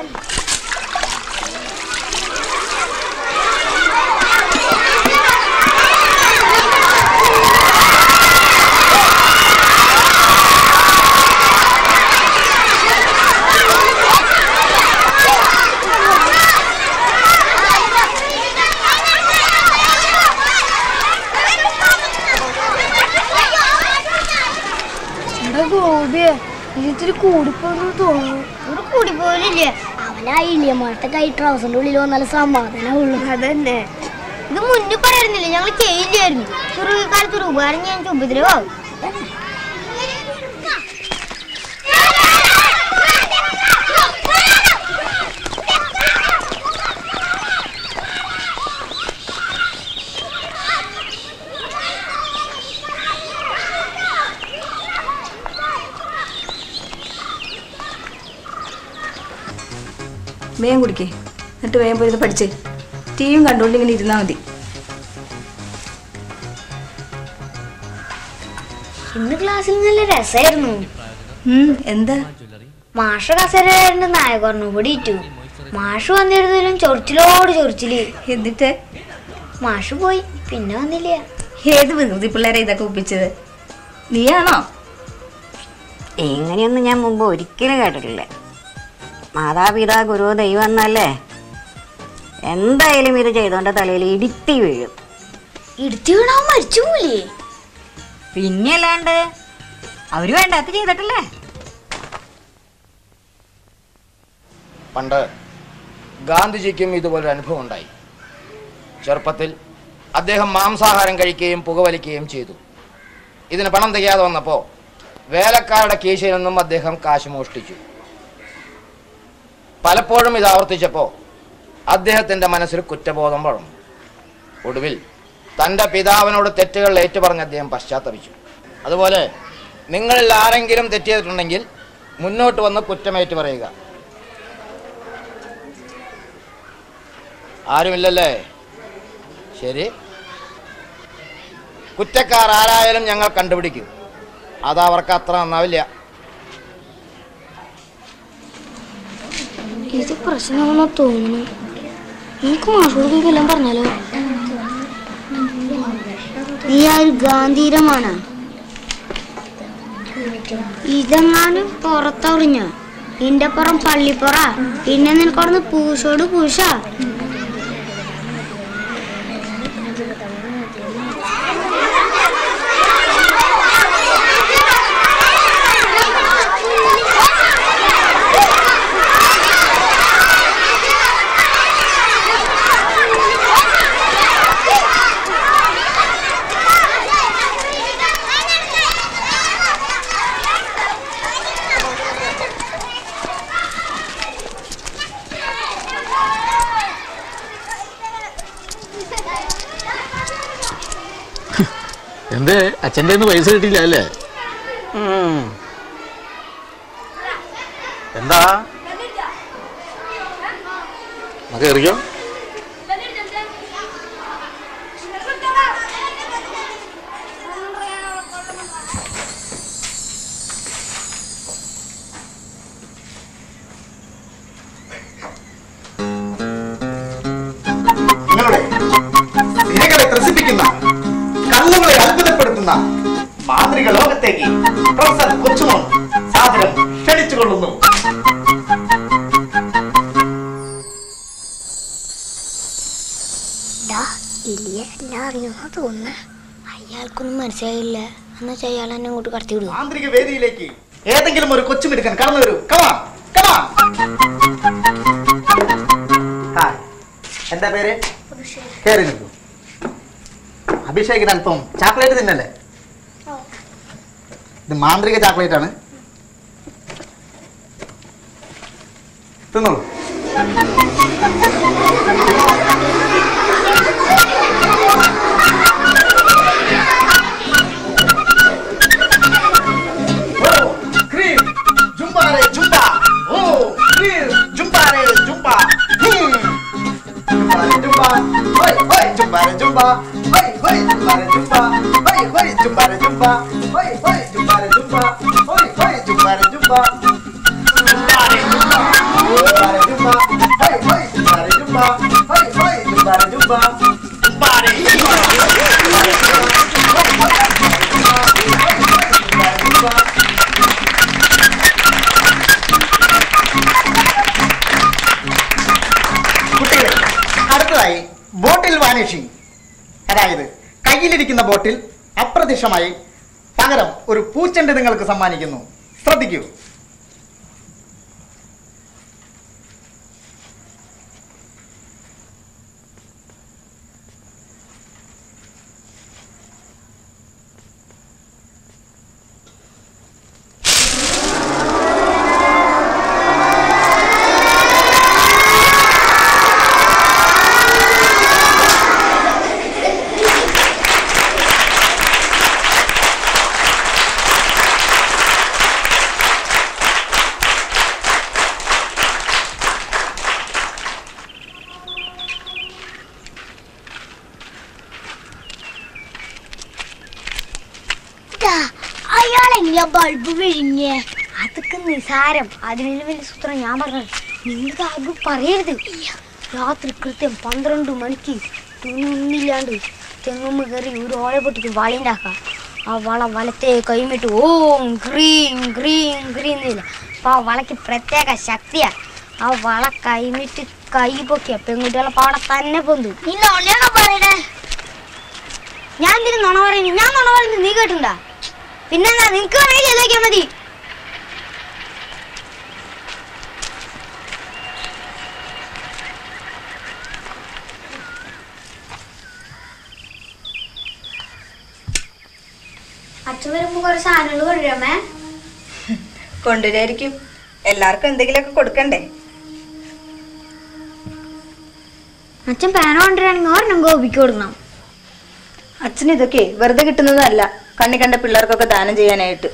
ഗോപിയെ ഇതിരി കൂടിപ്പോന്നു തോന്നുന്നു ഒരു കൂടി പോലില്ലേ അവനാ ഇളിയമാട്ട കൈ ട്രൗസറിന്റെ ഉള്ളിൽ വന്നാലും സമാധാനമുള്ളൂ അതന്നെ ഇത് മുന്നിൽ പറയായിരുന്നില്ല ഞങ്ങൾ ചെയ്യില്ലായിരുന്നു ചെറിയ കാലത്ത് ഒരു ഉപകാരം ഞാൻ ഉപദ്രവാകും വേഗം കുടിക്കേ എന്നിട്ട് വേഗം പോയി ഇത് പഠിച്ചേ ടിവിയും കണ്ടുകൊണ്ട് ഇങ്ങനെ ഇരുന്നാൽ മതി ഇന്ന് ക്ലാസ്സിൽ നല്ല രസമായിരുന്നു ഉം, എന്താ മാഷ കസേരയുടെ നായകർണ്ണു കൂടി ഇറ്റു മാഷ് വന്നിരുന്നതിലും ചൊറിച്ചിലോട് ചൊറിച്ചില് എന്നിട്ട് മാഷ് പോയി പിന്നെ വന്നില്ല ഏത് വികൃതി പിള്ളേരെ ഇതൊക്കെ ഒപ്പിച്ചത് നീയാണോ ഇങ്ങനെയൊന്നും ഞാൻ മുമ്പ് ഒരിക്കലും കേട്ടിട്ടില്ല മാതാപിതാ ഗുരു ദൈവം എന്നല്ലേ എന്തായാലും ഇത് ചെയ്തോന്റെ തലയിൽ ഇടിത്തി വീഴും ഇടുത്തി വീണാൻ മരിച്ചു പോലെ പിന്നെ അല്ലാണ്ട് അവര് വേണ്ടാത്ത ചെയ്തിട്ടല്ലേ പണ്ട് ഗാന്ധിജിക്കും ഇതുപോലൊരു അനുഭവം ഉണ്ടായി ചെറുപ്പത്തിൽ അദ്ദേഹം മാംസാഹാരം കഴിക്കുകയും പുകവലിക്കുകയും ചെയ്തു ഇതിന് പണം തികയാതെ വന്നപ്പോൾ വേലക്കാരുടെ കീശയിൽ നിന്നും അദ്ദേഹം കാശ് മോഷ്ടിച്ചു പലപ്പോഴും ഇത് ആവർത്തിച്ചപ്പോൾ അദ്ദേഹത്തിൻ്റെ മനസ്സിൽ കുറ്റബോധം വളർന്നു ഒടുവിൽ തൻ്റെ പിതാവിനോട് തെറ്റുകൾ ഏറ്റുപറഞ്ഞ് അദ്ദേഹം പശ്ചാത്തപിച്ചു അതുപോലെ നിങ്ങളിൽ ആരെങ്കിലും തെറ്റ് ചെയ്തിട്ടുണ്ടെങ്കിൽ മുന്നോട്ട് വന്ന് കുറ്റമേറ്റു പറയുക ആരുമില്ലല്ലേ ശരി കുറ്റക്കാർ ആരായാലും ഞങ്ങൾ കണ്ടുപിടിക്കും അത് അവർക്ക് അത്ര നന്നാവില്ല ഇത് പ്രശ്നമാണെന്ന് തോന്നുന്നു നമുക്ക് മാഷോട് എല്ലാം പറഞ്ഞാലോ നീ ആ ഒരു ഗാന്ധീരമാണ് ഇതെങ്ങാനും പുറത്തറിഞ്ഞ നിന്റെ പുറം പള്ളിപ്പുറ പിന്നെ നിനക്കവിടുന്ന് പൂശോട് പൂശ എന്തേ അച്ഛൻ്റെ കയ്യിന്ന് പൈസ കിട്ടിയില്ല അല്ലേ എന്താ നമുക്ക് എറിയോ ഡാ ഇലിയ എല്ലാം അറിയുന്ന തോന്നുന്നു അയാൾക്കൊന്നും മനസ്സിലായില്ല എന്ന് വെച്ചാൽ അയാൾ എന്നെ അങ്ങോട്ട് കടത്തി വിടുക ആന്തരിക വേദിയിലേക്ക് ഏതെങ്കിലും ഒരു കൊച്ചുമിടുക്കൻ കടന്നു വരൂ കമാ കമാ ഹായ് എന്താ പേര് കേറി നിൽക്കൂ അഭിഷേകിന് അല്പം ചാക്ലേറ്റ് തിന്നല്ലേ ഇത് മാന്ത്രിക ചാക്ലേറ്റ് ആണ് തിന്നോളൂ Cream, jumbare, jumba. Oh, cream, jumbare, jumba. Hmm. Jumbare, jumba. Hoi, hoi, jumbare, jumba. Hoi, hoi, jumbare, jumba. Hoi, hoi, jumbare, jumba. Hoi, hoi, jumbare, jumba. Hoi, hoi, jumbare, jumba. Jumbare, jumba. Jumbare, jumba. Hoi, hoi, jumbare, jumba. Hoi, hoi, jumbare, jumba. Jumbare, കുട്ടികളെ അടുത്തതായി ബോട്ടിൽ vanishing അതായത് കയ്യിലിരിക്കുന്ന ബോട്ടിൽ അപ്രത്യക്ഷമായി പകരം ഒരു പൂച്ചെണ്ട് നിങ്ങൾക്ക് സമ്മാനിക്കുന്നു ശ്രദ്ധിക്കൂ അയാളെങ്ങനെയാ bulb വിഴിഞ്ഞേ അതൊക്കെ നിസാരം അതിനുള്ള വലിയ സൂത്രം ഞാൻ പറഞ്ഞത് നിങ്ങൾക്ക് അത് പറയരുത് രാത്രി കൃത്യം പന്ത്രണ്ട് മണിക്ക് തുണിയൊന്നുമില്ലാണ്ട് തെങ്ങുമ്മ കയറി ഒരു ഓളെ പൊട്ടിക്ക് വളയുണ്ടാക്കാം ആ വള വലത്തെ കൈമിട്ട് ഓം ഗ്രീം ഗ്രീം ഗ്രീം എന്നില്ല അപ്പൊ ആ വളയ്ക്ക് പ്രത്യേക ശക്തിയാ ആ വള കൈമിട്ട് കൈ പൊക്കിയ പെൺകുട്ടികളെ പാടെ തന്നെ പൊന്തു നീ നോണയാണോ പറയണേ ഞാൻ എന്തിനു നുണ പറയുന്നു ഞാൻ നുണ പറയുന്നത് നീ കേട്ടുണ്ടാ പിന്നെന്താ നിനക്ക് വേണമെങ്കിൽ ചെയ്തേക്കാൻ മതി അച്ഛൻ വരുമ്പോ കുറെ സാധനങ്ങൾ കൊണ്ടുവരാമേ കൊണ്ടുവരായിരിക്കും എല്ലാവർക്കും എന്തെങ്കിലുമൊക്കെ കൊടുക്കണ്ടേ അച്ഛൻ പേന കൊണ്ടുവരാണെങ്കിൽ ഒരെണ്ണം ഗോപിക്ക് കൊടുക്കണം അച്ഛൻ ഇതൊക്കെ വെറുതെ കിട്ടുന്നതല്ല കണ്ണി കണ്ട പിള്ളേർക്കൊക്കെ ദാനം ചെയ്യാനായിട്ട്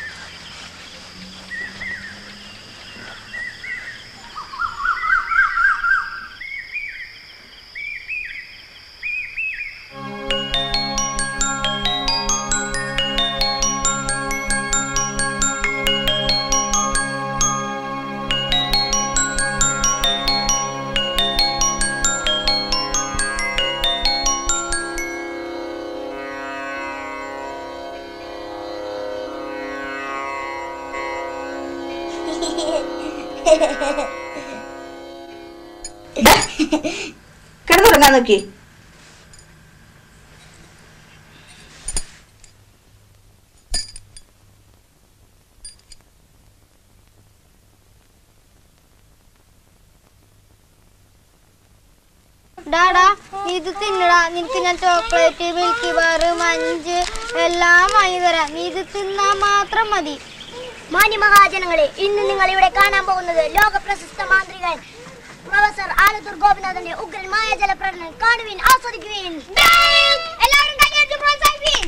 കിടന്നുറങ്ങാൻ നോക്കി ഡാടാ ഇത് തിന്നടാ നിനക്ക് ഞാൻ ചോക്ലേറ്റ് മിൽക്കി ബാർ മഞ്ച് എല്ലാം വാങ്ങി തരാം നീ ഇത് തിന്നാ മാത്രം മതി മാന്യമഹാജനങ്ങളെ ഇന്ന് നിങ്ങൾ ഇവിടെ കാണാൻ പോകുന്നത് ലോക പ്രശസ്ത മാന്ത്രികൻ പ്രൊഫസർ ആലത്തൂർ ഗോപിനാഥന്റെ ഉഗ്രന്മായ ജലപ്രകടനം കാണുവിൻ ആസ്വദിക്കുവിൻ എല്ലാവരും കൈയടിച്ച് പ്രോത്സാഹിപ്പിൻ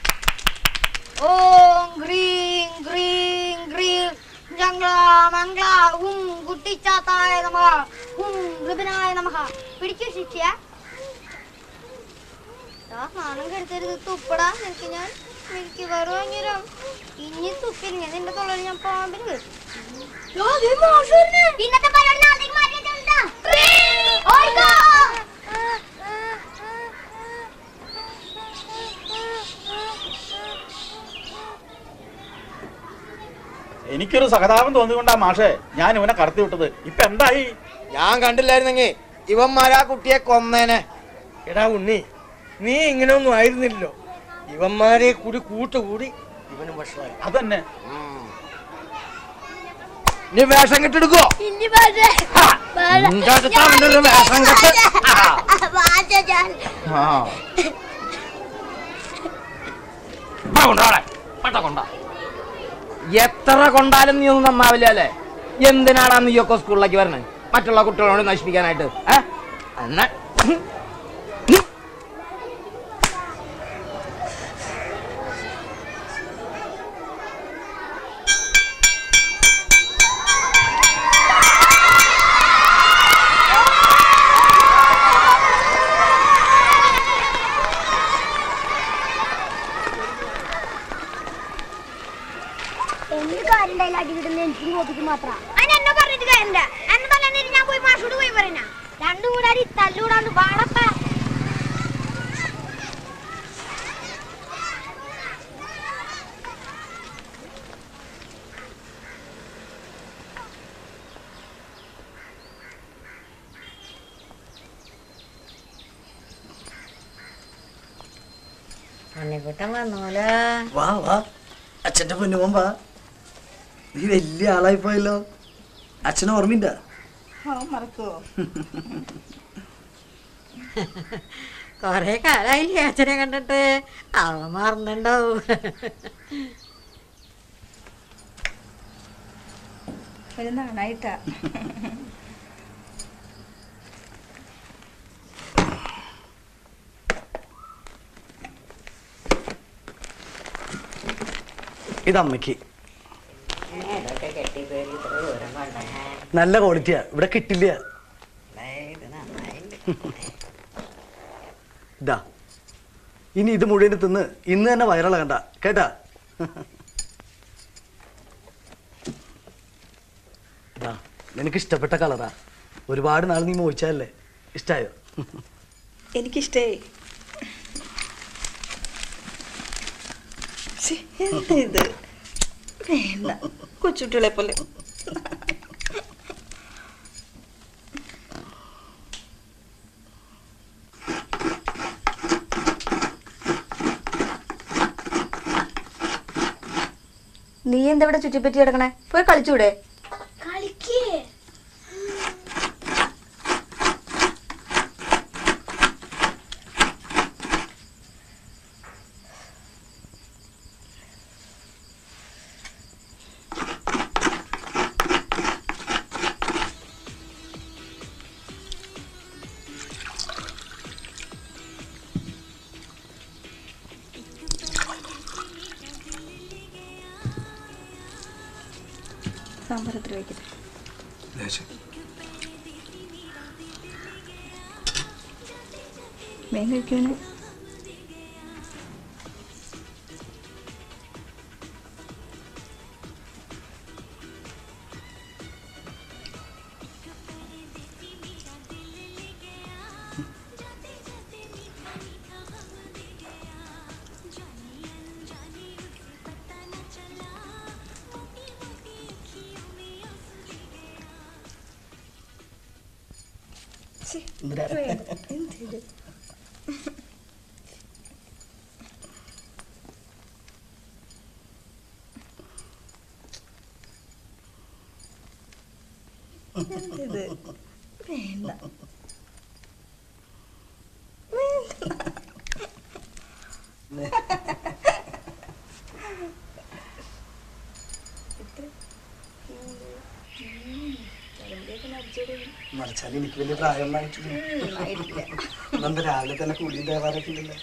ഓം ഗ്രീം ഗ്രീം ഗ്രീം ജംഗ്ല മംഗ്ല ഹും കുട്ടിച്ചാത്തായ നമ ഹും ഋബിനായ നമ പിടിച്ചു ശിക്ഷ നാണം കെടുത്തരുത് തുപ്പടാ നിനക്ക് ഞാൻ മിൽക്കി ബാർ വാങ്ങിയരാം ഇനി തുപ്പില്ല നിന്റെ തൊള്ളയിൽ ഞാൻ പാമ്പിന് വരും ഇന്നത്തെ പരിപാടി നാളത്തേക്ക് മാറ്റി വെച്ചോണ്ടാ. ഓടിക്കോ. എനിക്കൊരു സഹതാപം തോന്നിക്കൊണ്ടാ മാഷേ ഞാൻ ഇവനെ കടത്തി വിട്ടത് ഇപ്പൊ എന്തായി ഞാൻ കണ്ടില്ലായിരുന്നെങ്കിൽ ഇവന്മാരാ കുട്ടിയെ കൊന്നേനെ എടാ ഉണ്ണി നീ ഇങ്ങനെയൊന്നും ആയിരുന്നില്ലല്ലോ ഇവന്മാരെ കൂടി കൂട്ടുകൂടി ഇവനും വഷളായി അതന്നെ നീ വേഷം കെട്ടെടുക്കോ ഇനി പാട്ട് നിന്റെ അടുത്ത് അവന്റെ ഒരു വേഷം കെട്ട് പാട്ട് ഞാൻ ആ. ആ, കൊണ്ടുവാടെ. പട്ട കൊണ്ട എത്ര കൊണ്ടാലും നീ ഒന്നും നന്നാവില്ല അല്ലേ എന്തിനാടാ നീയൊക്കെ സ്കൂളിലേക്ക് വരണേ മറ്റുള്ള കുട്ടികളോട് നശിപ്പിക്കാനായിട്ട് ഏ എന്നാ എന്ത് കാര്യം ഉണ്ടായാലും അടി കിട്ടുന്ന എനിക്കും കോപ്പിക്ക് മാത്രം അതിന് എന്നെ പറഞ്ഞിട്ട് കാര്യമില്ല എന്നെ തലേന്നേരം ഞാൻ പോയി മാഷോട് പോയി പറഞ്ഞ രണ്ടും കൂടെ അടി തല്ലൂടാണ്ട് പാടപ്പ ഉണ്ണിക്കുട്ടൻ വന്നോലോ വാ വാ അച്ഛന്റെ പൊന്നുമോൻ വാ നീ വലിയ ആളായി പോയല്ലോ അച്ഛനെ ഓർമ്മയില്ല മറക്കോ കൊറേ കാലായില്ലേ അച്ഛനെ കണ്ടിട്ട് അവൻ മറന്നുണ്ടാവും ഒരു നാണായിട്ടാ ഇത് അമ്മയ്ക്ക് ഇതൊക്കെ കെട്ടിപ്പേരി ഇത്ര ദൂരം കൊണ്ടേ നല്ല ക്വാളിറ്റിയാ ഇവിടെ കിട്ടില്ല ഇത് നന്നായിണ്ട് ഇതാ ഇനി ഇത് മുഴുവൻ തിന്ന് ഇന്ന് തന്നെ വയറിളകണ്ട കേട്ടാ ഇതാ നിനക്ക് ഇഷ്ടപ്പെട്ട കളറാ ഒരുപാട് നാൾ നീ മോഹിച്ചതല്ലേ ഇഷ്ടായോ എനിക്കിഷ്ടേ ശ്ശേ, എന്താ ഇത് വേണ്ട കൊച്ചുകുട്ടികളെ പോലെ നീ എന്താ ഇവിടെ ചുറ്റിപ്പറ്റി കിടക്കണേ പോയി കളിച്ചൂടെ കളിക്കേ സാമ്പാർ എത്ര വയ്ക്കട്ടെ വേഗം കഴിക്കുവാണ് ഇത് വേണ്ട മറിച്ചാൽ എനിക്ക് വലിയ പ്രായം ആയിട്ടില്ല എന്താ രാവിലെ തന്നെ കൂടി തേവാറൊക്കെ ഉണ്ടല്ലോ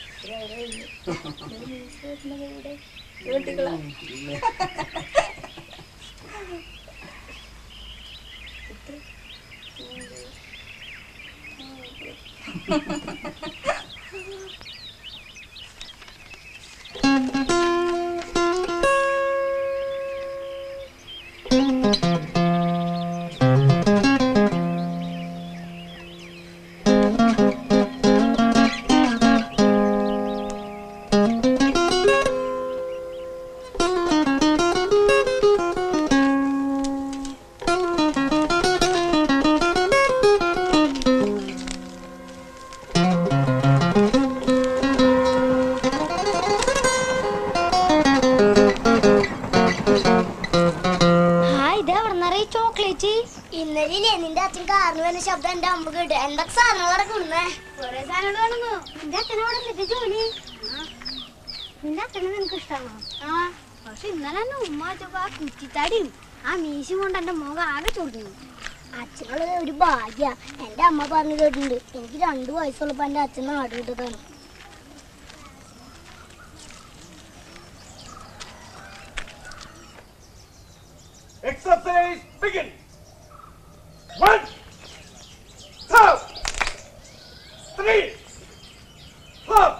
ആ ഇന്നലെ നിന്റെ അച്ഛൻ കാറിന് വരുന്ന ശബ്ദം എന്റെ അമ്മ കേട്ടു എന്തൊക്കെ സാധനങ്ങളൊക്കെ കൊണ്ടുവന്നേ കുറെ സാധനങ്ങൾ കാണുന്നു നിന്റെ അച്ഛനോട് എന്നിട്ട് ജോലി നിന്റെ അച്ഛനെ നിനക്ക് ഇഷ്ടമാണോ ആ പക്ഷെ ഇന്നലെ എന്നെ ഉമ്മ വെച്ചപ്പോ ആ കുറ്റിത്താടിയും ആ മീശയും കൊണ്ട് എന്റെ മുഖം ആകെ ചൊടിഞ്ഞു അച്ഛനുള്ളത് ഒരു ഭാഗ്യ എന്റെ അമ്മ പറഞ്ഞു കേട്ടിട്ടുണ്ട് എനിക്ക് രണ്ടു വയസ്സുള്ളപ്പോ എന്റെ അച്ഛൻ നാട് വിട്ടതാണ് Exercise begin. One, two, three, four.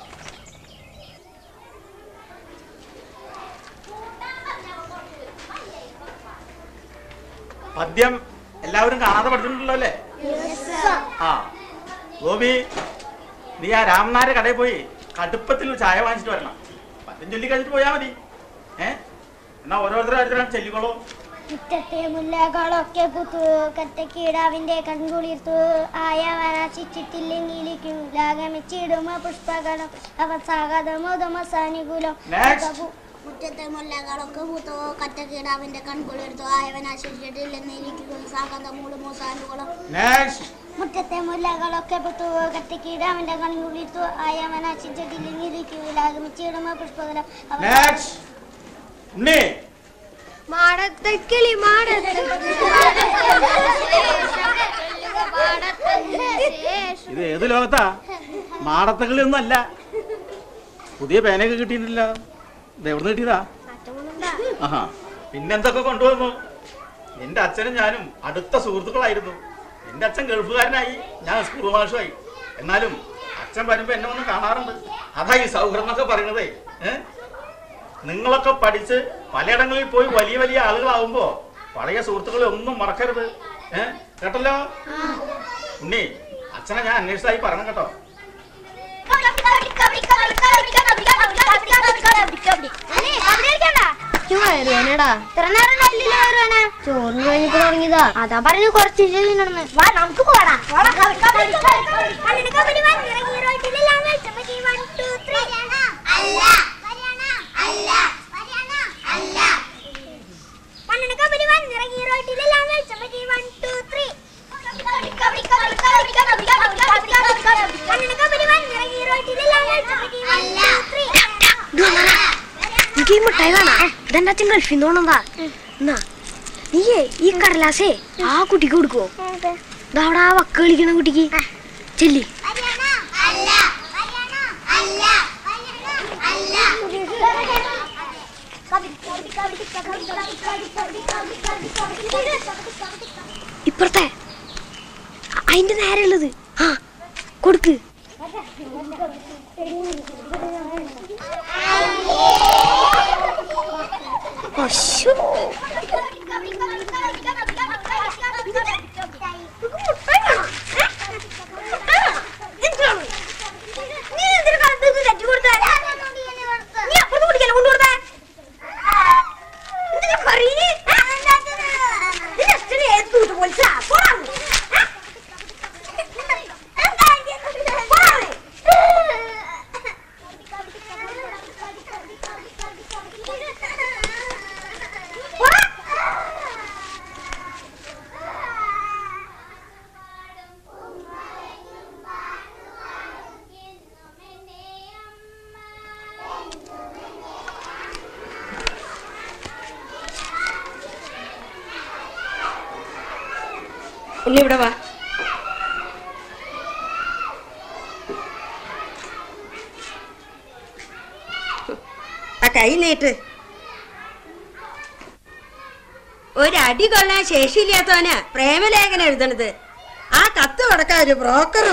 പദ്യം എല്ലാവരും കാണാതെ പഠിച്ചിട്ടുണ്ടല്ലോ അല്ലേ ആ ഗോപി നീ ആ രാമനാരെ കടയിൽ പോയി കടുപ്പത്തിൽ ഒരു ചായ വാങ്ങിച്ചിട്ട് വരണം പദ്യം ചൊല്ലി കഴിഞ്ഞിട്ട് പോയാ മതി ഏ എന്നാ ഓരോരുത്തരും ചെല്ലിക്കോളൂ മുറ്റത്തെ മുല്ലകളൊക്കെ പുത്തു കത്തക്കീടാവിന്റെ കൺകുളിർത്തു ആയ വരാശിച്ചിട്ടില്ലെങ്കിലിക്കും ലാഗമിച്ചിടുമ പുഷ്പകണം അവസാഗതമോദമസാനുകൂലം Next. മുറ്റത്തെ മുല്ലകളൊക്കെ പൂത്തു കത്തക്കീടാവിന്റെ കൺകുളിർത്തു ആയവനാശിച്ചിട്ടില്ലെന്നിരിക്കും സാഗതമൂലമോ സാനുകൂലം നെക്സ്റ്റ് മുറ്റത്തെ മുല്ലകളൊക്കെ പുത്തു കത്തിക്കീടാവിന്റെ കൺകുളിർത്തു ആയവനാശിച്ചിട്ടില്ലെങ്കിലിക്കും ലാഗമിച്ചിടുമ പുഷ്പകണം നെക്സ്റ്റ് ഉണ്ണി മാടത്തെ കിളി മാടത്തെ ഇത് ഏത് ലോകത്താ മാടത്തകളി ഒന്നും അല്ല പുതിയ പേനയൊക്കെ കിട്ടിയിട്ടില്ല ഇത് എവിടുന്ന് കിട്ടിയതാ ആഹാ പിന്നെന്തൊക്കെ കൊണ്ടുവന്നു നിന്റെ അച്ഛനും ഞാനും അടുത്ത സുഹൃത്തുക്കളായിരുന്നു നിന്റെ അച്ഛൻ ഗൾഫുകാരനായി ഞാൻ സ്കൂൾ മാഷുമായി എന്നാലും അച്ഛൻ വരുമ്പോ എന്നെ ഒന്ന് കാണാറുണ്ട് അതാ ഈ സൗഹൃദം എന്നൊക്കെ പറയുന്നതേ ഏ നിങ്ങളൊക്കെ പഠിച്ച് പലയിടങ്ങളിൽ പോയി വലിയ വലിയ ആളുകളാവുമ്പോ പഴയ സുഹൃത്തുക്കളെ ഒന്നും മറക്കരുത് ഏ കേട്ടല്ലോ ഉണ്ണി അച്ഛനെ ഞാൻ അന്വേഷിച്ചായി പറഞ്ഞു കേട്ടോ ചോറിന് കഴിഞ്ഞപ്പോ തുടങ്ങിയതാ അതാ പറഞ്ഞു കുറച്ച് നടന്ന് വാ നമുക്ക് പോടാ എനിക്ക് ഈ മിഠായി കാണാ ഇതെന്റെ അച്ഛൻ ഗൾഫിൽ നിന്ന് കൊണ്ടുവന്നതാ എന്നാ നീയേ ഈ കടലാസേ ആ കുട്ടിക്ക് കൊടുക്കുവോ ഇതവിടെ ആ വക്ക് കളിക്കണ കുട്ടിക്ക് ചെല്ലി ഇപ്പുറത്തെ അ- അതിന്റെ നേരെ ഉള്ളത് ആ കൊടുക്ക് അശ്ശോ. ഉണ്ണി ഇവിടെ വാ ആ കൈ നീട്ട് ഒരടി കൊള്ളാൻ ശേഷിയില്ലാത്തവനാ പ്രേമലേഖനം എഴുതണത് ആ കത്ത് കൊടുക്കാൻ ഒരു ബ്രോക്കറും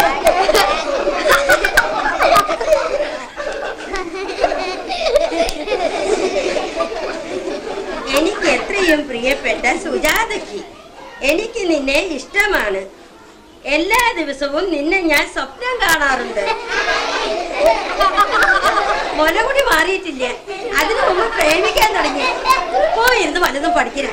എനിക്ക് എത്രയും പ്രിയപ്പെട്ട സുജാതയ്ക്ക് എനിക്ക് നിന്നെ ഇഷ്ടമാണ് എല്ലാ ദിവസവും നിന്നെ ഞാൻ സ്വപ്നം കാണാറുണ്ട് മുലകുടി മാറിയിട്ടില്ല അതിനു മുമ്പ് പ്രേമിക്കാൻ തുടങ്ങി പോയിരുന്ന് വലുതും പഠിക്കണം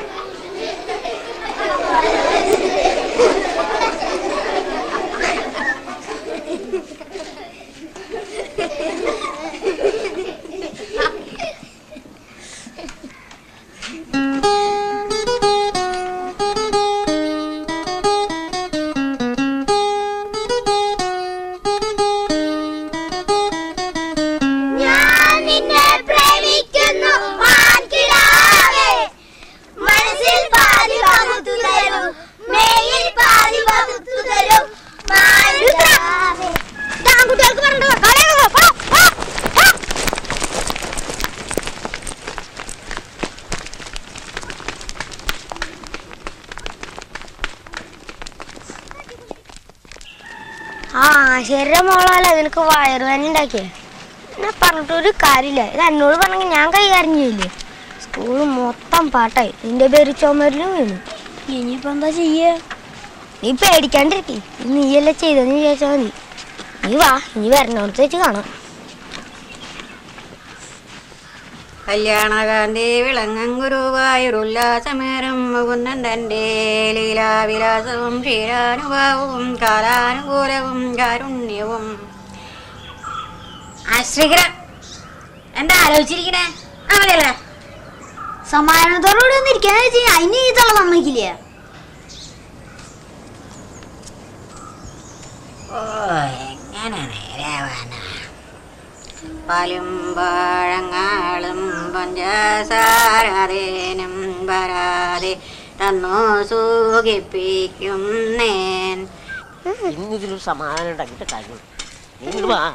ആശാരിയുടെ മോളാലേ നിനക്ക് വയറുവേന ഉണ്ടാക്കിയേ എന്നെ പറഞ്ഞിട്ടൊരു കാര്യമില്ല ഇത് എന്നോട് പറഞ്ഞെങ്കിൽ ഞാൻ കൈകാര്യം ചെയ്യില്ലേ സ്കൂൾ മൊത്തം പാട്ടായി നിന്റെ പേര് ചുമരിലും വീണു ഇനിയിപ്പോ എന്താ ചെയ്യേ നീ പേടിക്കാണ്ടിരിക്കേ നീയല്ലേ ചെയ്തെന്ന് വിചാരിച്ചാൽ മതി നീ വാ നീ വരണോടത്ത് വെച്ച് കാണാം കല്യാണകാന്തി വിളങ്ങം ഗുരുവായൂരുല്ലാസമേരം മുകുന്ദൻ തൻ്റെ ലീലാവിലാസവും ക്ഷീരാനുഭാവവും കാലാനുകൂലവും കാരുണ്യവും ആശ്രീകര എന്താ ആലോചിച്ചിരിക്കണേ അവളല്ലേ സമാധാനത്തോടുകൂടി ഒന്ന് ഇരിക്കാന്ന് വെച്ച് കഴിഞ്ഞാൽ അതിന് ഈ തള്ള സമ്മതിക്കില്ല ഓ എങ്ങനെ നേരാവാനാ പാലും പഴങ്ങളും പഞ്ചസാരതേനും വരാതെ തന്നു സുഖിപ്പിക്കും നേൻ ഇന്നിതിലൊരു സമാധാനം ഉണ്ടാക്കിയിട്ട് കാര്യം നീ ഇങ്ങോട്ട് വാ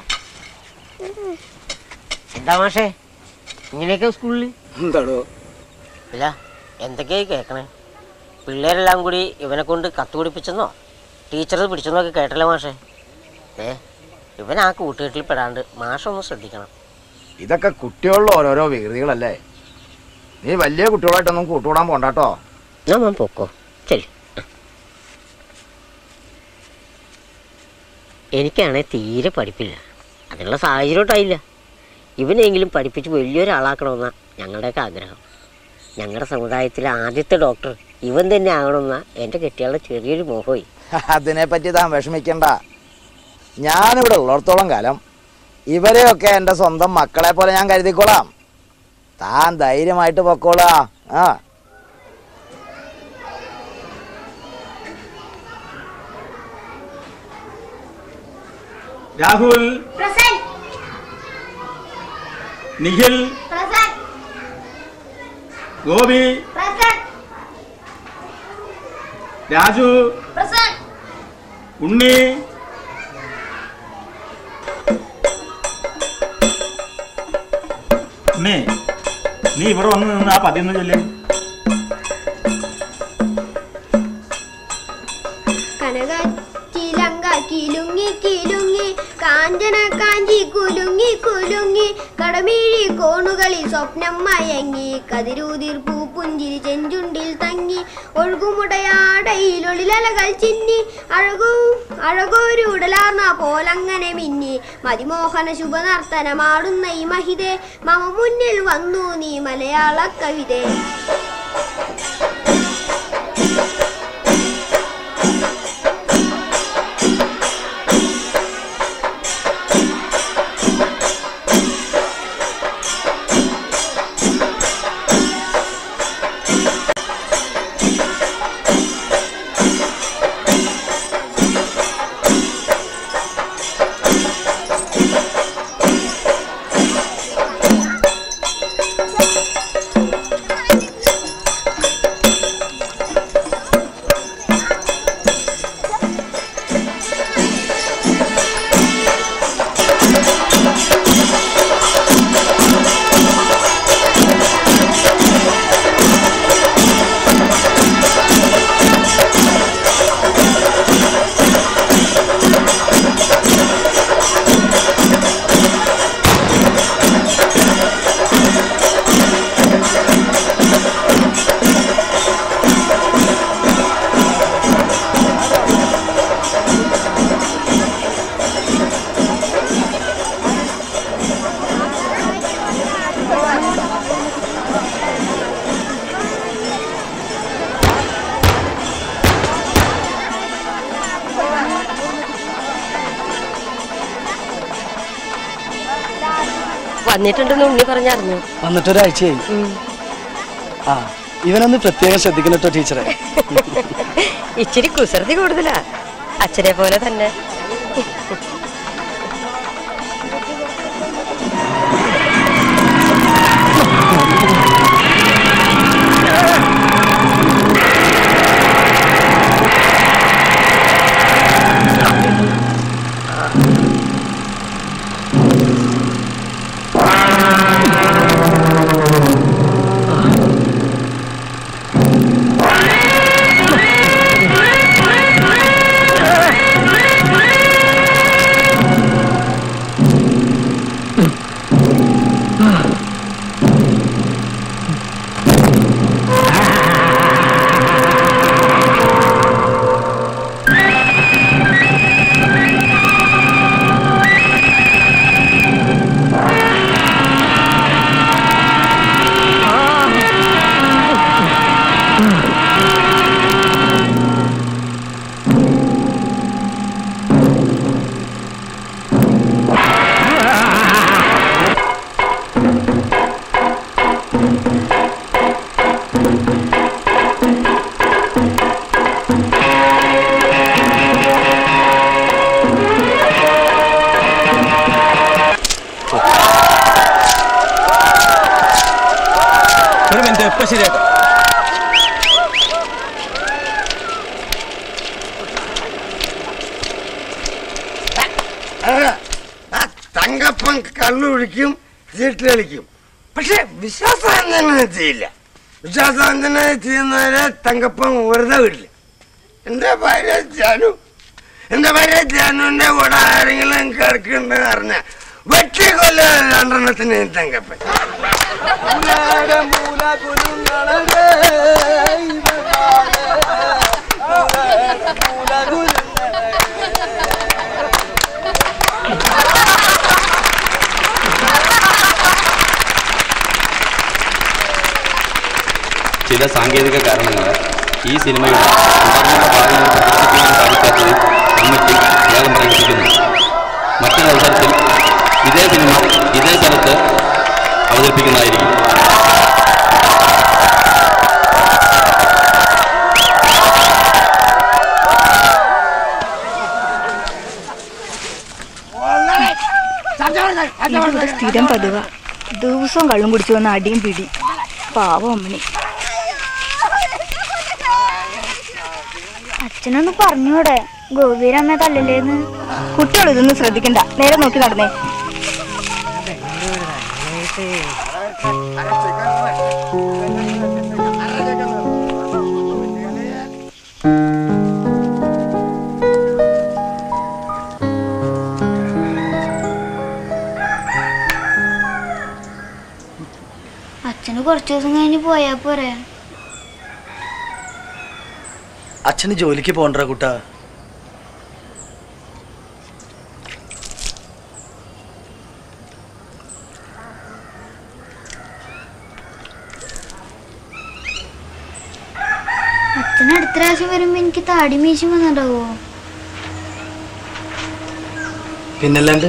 എന്താ മാഷേ ഇങ്ങനെയൊക്കെ സ്കൂളിൽ എന്താടോ അല്ല എന്തൊക്കെയായി കേൾക്കണേ പിള്ളേരെല്ലാം കൂടി ഇവനെ കൊണ്ട് കത്ത് പിടിപ്പിച്ചെന്നോ ടീച്ചർ പിടിച്ചെന്നോ ഒക്കെ കേട്ടല്ലോ മാഷേ ഏ ഇവൻ ആ കൂട്ടുകെട്ടിൽ പെടാണ്ട് മാഷൊന്ന് ശ്രദ്ധിക്കണം ഇതൊക്കെ കുട്ടികളുടെ ഓരോരോ വികൃതികളല്ലേ നീ വലിയ കുട്ടികളായിട്ടൊന്നും കൂട്ടുകൂടാൻ പോണ്ടാട്ടോ ഞാൻ പൊക്കോ ശരി എനിക്കാണെ തീരെ പഠിപ്പില്ല അതിനുള്ള സാഹചര്യമായില്ല ഇവനെങ്കിലും പഠിപ്പിച്ച് വലിയൊരാളാക്കണമെന്നാണ് ഞങ്ങളുടെയൊക്കെ ആഗ്രഹം ഞങ്ങളുടെ സമുദായത്തിലെ ആദ്യത്തെ ഡോക്ടർ ഇവൻ തന്നെ ആകണമെന്ന എൻ്റെ കെട്ടിയാളുടെ ചെറിയൊരു മോഹമായി അതിനെപ്പറ്റി താൻ വിഷമിക്കണ്ട ഞാനിവിടെ ഉള്ളിടത്തോളം കാലം ഇവരെയൊക്കെ എൻ്റെ സ്വന്തം മക്കളെ പോലെ ഞാൻ കരുതിക്കോളാം താൻ ധൈര്യമായിട്ട് പൊക്കോളാ ആ രാഹുൽ നിഖിൽ ഗോപി രാജു ഉണ്ണി ഉണ്ണി നീ ഇവിടെ വന്ന് നിന്ന് ആ പതിന്ന് ചൊല്ലേ കനക ചിലങ്ക കിലുങ്ങി കിലുങ്ങി കാഞ്ചന കാഞ്ചി കുലുങ്ങി കുലുങ്ങി കടമീഴി കോണുകളിൽ സ്വപ്നം മയങ്ങി കതിരൂതിർ പൂപ്പുഞ്ചിരി ചെഞ്ചുണ്ടിൽ തങ്ങി ഒഴുകുമുടയാടയിൽ ഒളിലലകൾ ചിന്നി അഴകൂ അഴകൊരു ഉടലാർന്ന പോലങ്ങനെ മിന്നി മതിമോഹന ശുഭനർത്തനമാടുന്ന ഈ മഹിതേ മമ മുന്നിൽ വന്നു നീ മലയാള കവിതേ വന്നിട്ടുണ്ടെന്ന് ഉണ്ണി പറഞ്ഞറിഞ്ഞു വന്നിട്ടൊരാഴ്ചയായി ആ ഇവനൊന്ന് പ്രത്യേകം ശ്രദ്ധിക്കണം കേട്ടോ ടീച്ചറെ ഇച്ചിരി കുസൃതി കൂടുതലാ അച്ഛനെ പോലെ തന്നെ ആ ഇപ്പൊ ശരിയാക്കാം തങ്കപ്പൻ കള്ളു കുടിക്കും ചീട്ട് കളിക്കും പക്ഷെ വിശ്വാസാന്തന ചെയ്യില്ല വിശ്വാസാന്തന ചെയ്യുന്നവരെ തങ്കപ്പൻ വെറുതെ വിടില്ല എന്റെ ഭാര്യ ജാനു എന്റെ ഭാര്യ ജാനുവിന്റെ കൂടെ ആരെങ്കിലും കിടക്കുന്നുണ്ടെന്ന് അറിഞ്ഞ വെട്ടി കൊല്ല രണ്ടെണ്ണത്തിന് തങ്കപ്പൻ ചില സാങ്കേതിക കാരണങ്ങളാൽ ഈ സിനിമയുടെ അന്തർമുഖ ഭാഗങ്ങൾ പ്രദർശിപ്പിക്കാൻ സാധിക്കാത്തതിൽ കമ്മിറ്റി വേഗം പ്രകടിപ്പിക്കുന്നു മറ്റൊരവസരത്തിൽ ഇതേ സിനിമ ഇതേ സ്ഥലത്ത് അവതരിപ്പിക്കുന്നതായിരിക്കും ഇതിവിടെ സ്ഥിരം പതിവ ദിവസവും കള്ളും കുടിച്ചു വന്ന അടിയും പിടി പാവം അമ്മണി അച്ഛനൊന്ന് പറഞ്ഞൂടെ ഗോപീരമ്മ തല്ലില്ലേന്ന് കുട്ടികൾ ഇതൊന്നും ശ്രദ്ധിക്കണ്ട നേരെ നോക്കി നടന്നേ അച്ഛന് കുറച്ചു ദിവസം കഴിഞ്ഞ് പോയാ പോരെ അച്ഛന് ജോലിക്ക് പോകണ്ട കുട്ടാ അച്ഛൻ അടുത്ത പ്രാവശ്യം വരുമ്പോ എനിക്ക് താടി മീശം വന്നിട്ടാവോ പിന്നല്ലാണ്ട്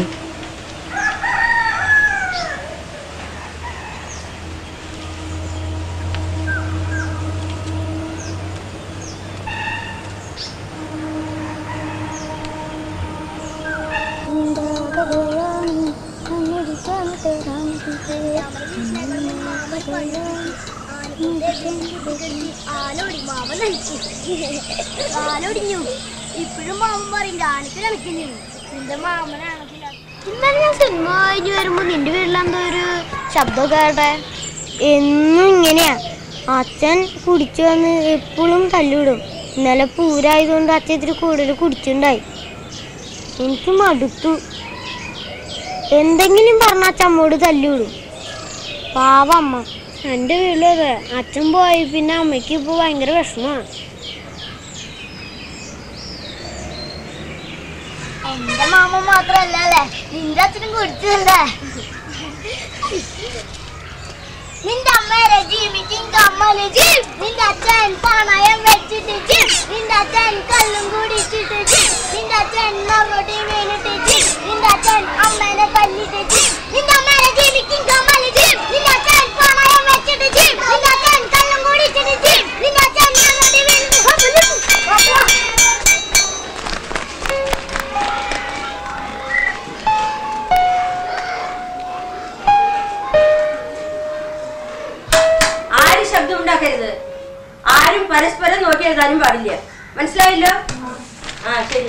കാലൊടിഞ്ഞു ഇപ്പോഴും മാമൻ പറയും കാണിച്ച് കളിക്കുന്നു നിന്റെ മാമനാണെങ്കിൽ ഇന്നലെ ഞാൻ സിനിമ കഴിഞ്ഞ് വരുമ്പോ നിന്റെ വീട്ടിലെന്തോ ഒരു ശബ്ദമൊക്കെ കേട്ടെ എന്നും ഇങ്ങനെയാ അച്ഛൻ കുടിച്ചു വന്ന് എപ്പോഴും തല്ലിവിടും ഇന്നലെ പൂരായതുകൊണ്ട് അച്ഛൻ ഇത്തിരി കൂടുതൽ കുടിച്ചിണ്ടായി എനിക്ക് മടുത്തു എന്തെങ്കിലും പറഞ്ഞ അച്ഛൻ അമ്മോട് തല്ലിവിടും പാവ അമ്മ എൻ്റെ വീട്ടിലതെ അച്ഛൻ പോയി പിന്നെ അമ്മയ്ക്ക് ഇപ്പോൾ ഭയങ്കര വിഷമമാണ് എന്റെ മാമ മാത്രല്ല അല്ലേ നിന്റെ അച്ഛനും കുടിച്ചല്ലേ നിന്റെ അമ്മ രജിമിക്കും കമ്മല് ജിം നിന്റെ അച്ഛൻ പണയം വെച്ചിട്ട് ജിം നിന്റെ അച്ഛൻ കള്ളും കുടിച്ചിട്ട് ജിം നിന്റെ അച്ഛൻ മറുപടി വീണിട്ട് ജിം നിന്റെ അച്ഛൻ അമ്മേനെ തല്ലിട്ട് ജിം നിന്റെ അമ്മ രജിമിക്കും കമ്മല് ജിം നിന്റെ അച്ഛൻ പണയം വെച്ചിട്ട് ജിം നിന്റെ അച്ഛൻ കള്ളും കുടിച്ചിട്ട് ജിം നിന്റെ അച്ഛൻ മറുപടി വീണിട്ട് ആരും ശബ്ദം ഉണ്ടാക്കരുത് ആരും പരസ്പരം നോക്കി എഴുതാനും പാടില്ല മനസ്സിലായല്ലോ ആ ശരി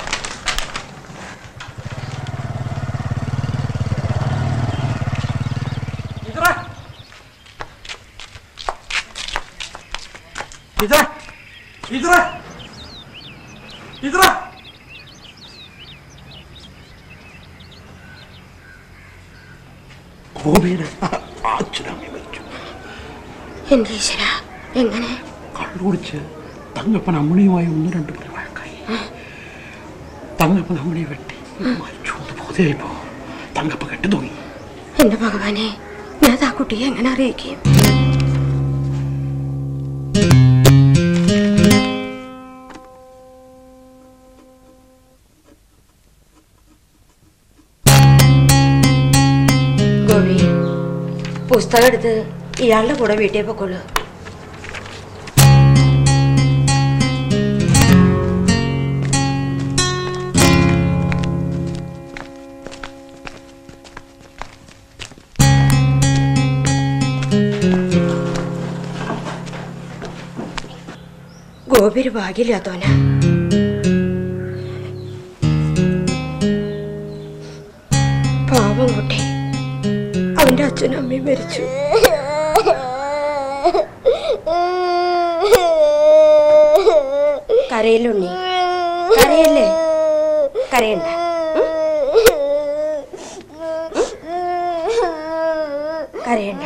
ഇതാ ഇതാ ഇതാ ഗോപിയുടെ അച്ഛനമ്മ മരിച്ചു എന്റെ ഈശ്വര എങ്ങനെ കള്ളുകുടിച്ച് തങ്കപ്പൻ അമ്മണിയുമായി ഒന്ന് രണ്ട് പേര് വഴക്കായി തങ്കപ്പൻ അമ്മണിയെ വെട്ടി മരിച്ചു എന്ന് ബോധയായിപ്പോ തങ്കപ്പ കെട്ടു തൂങ്ങി എന്റെ ഭഗവാനെ ഞാൻ ആ കുട്ടിയെ എങ്ങനെ അറിയിക്കും ഗോപി പുസ്തകം എടുത്ത് ഇയാളുടെ കൂടെ വീട്ടിൽ പൊക്കോളൂ ഗോപി ഒരു ഭാഗ്യമില്ലാത്തവനാ പാവം കുട്ടി അവന്റെ അച്ഛനും അമ്മയും മരിച്ചു കരയിലുണ്ണി കരയല്ലേ കരയണ്ട ഉം? ഉം? കരയണ്ട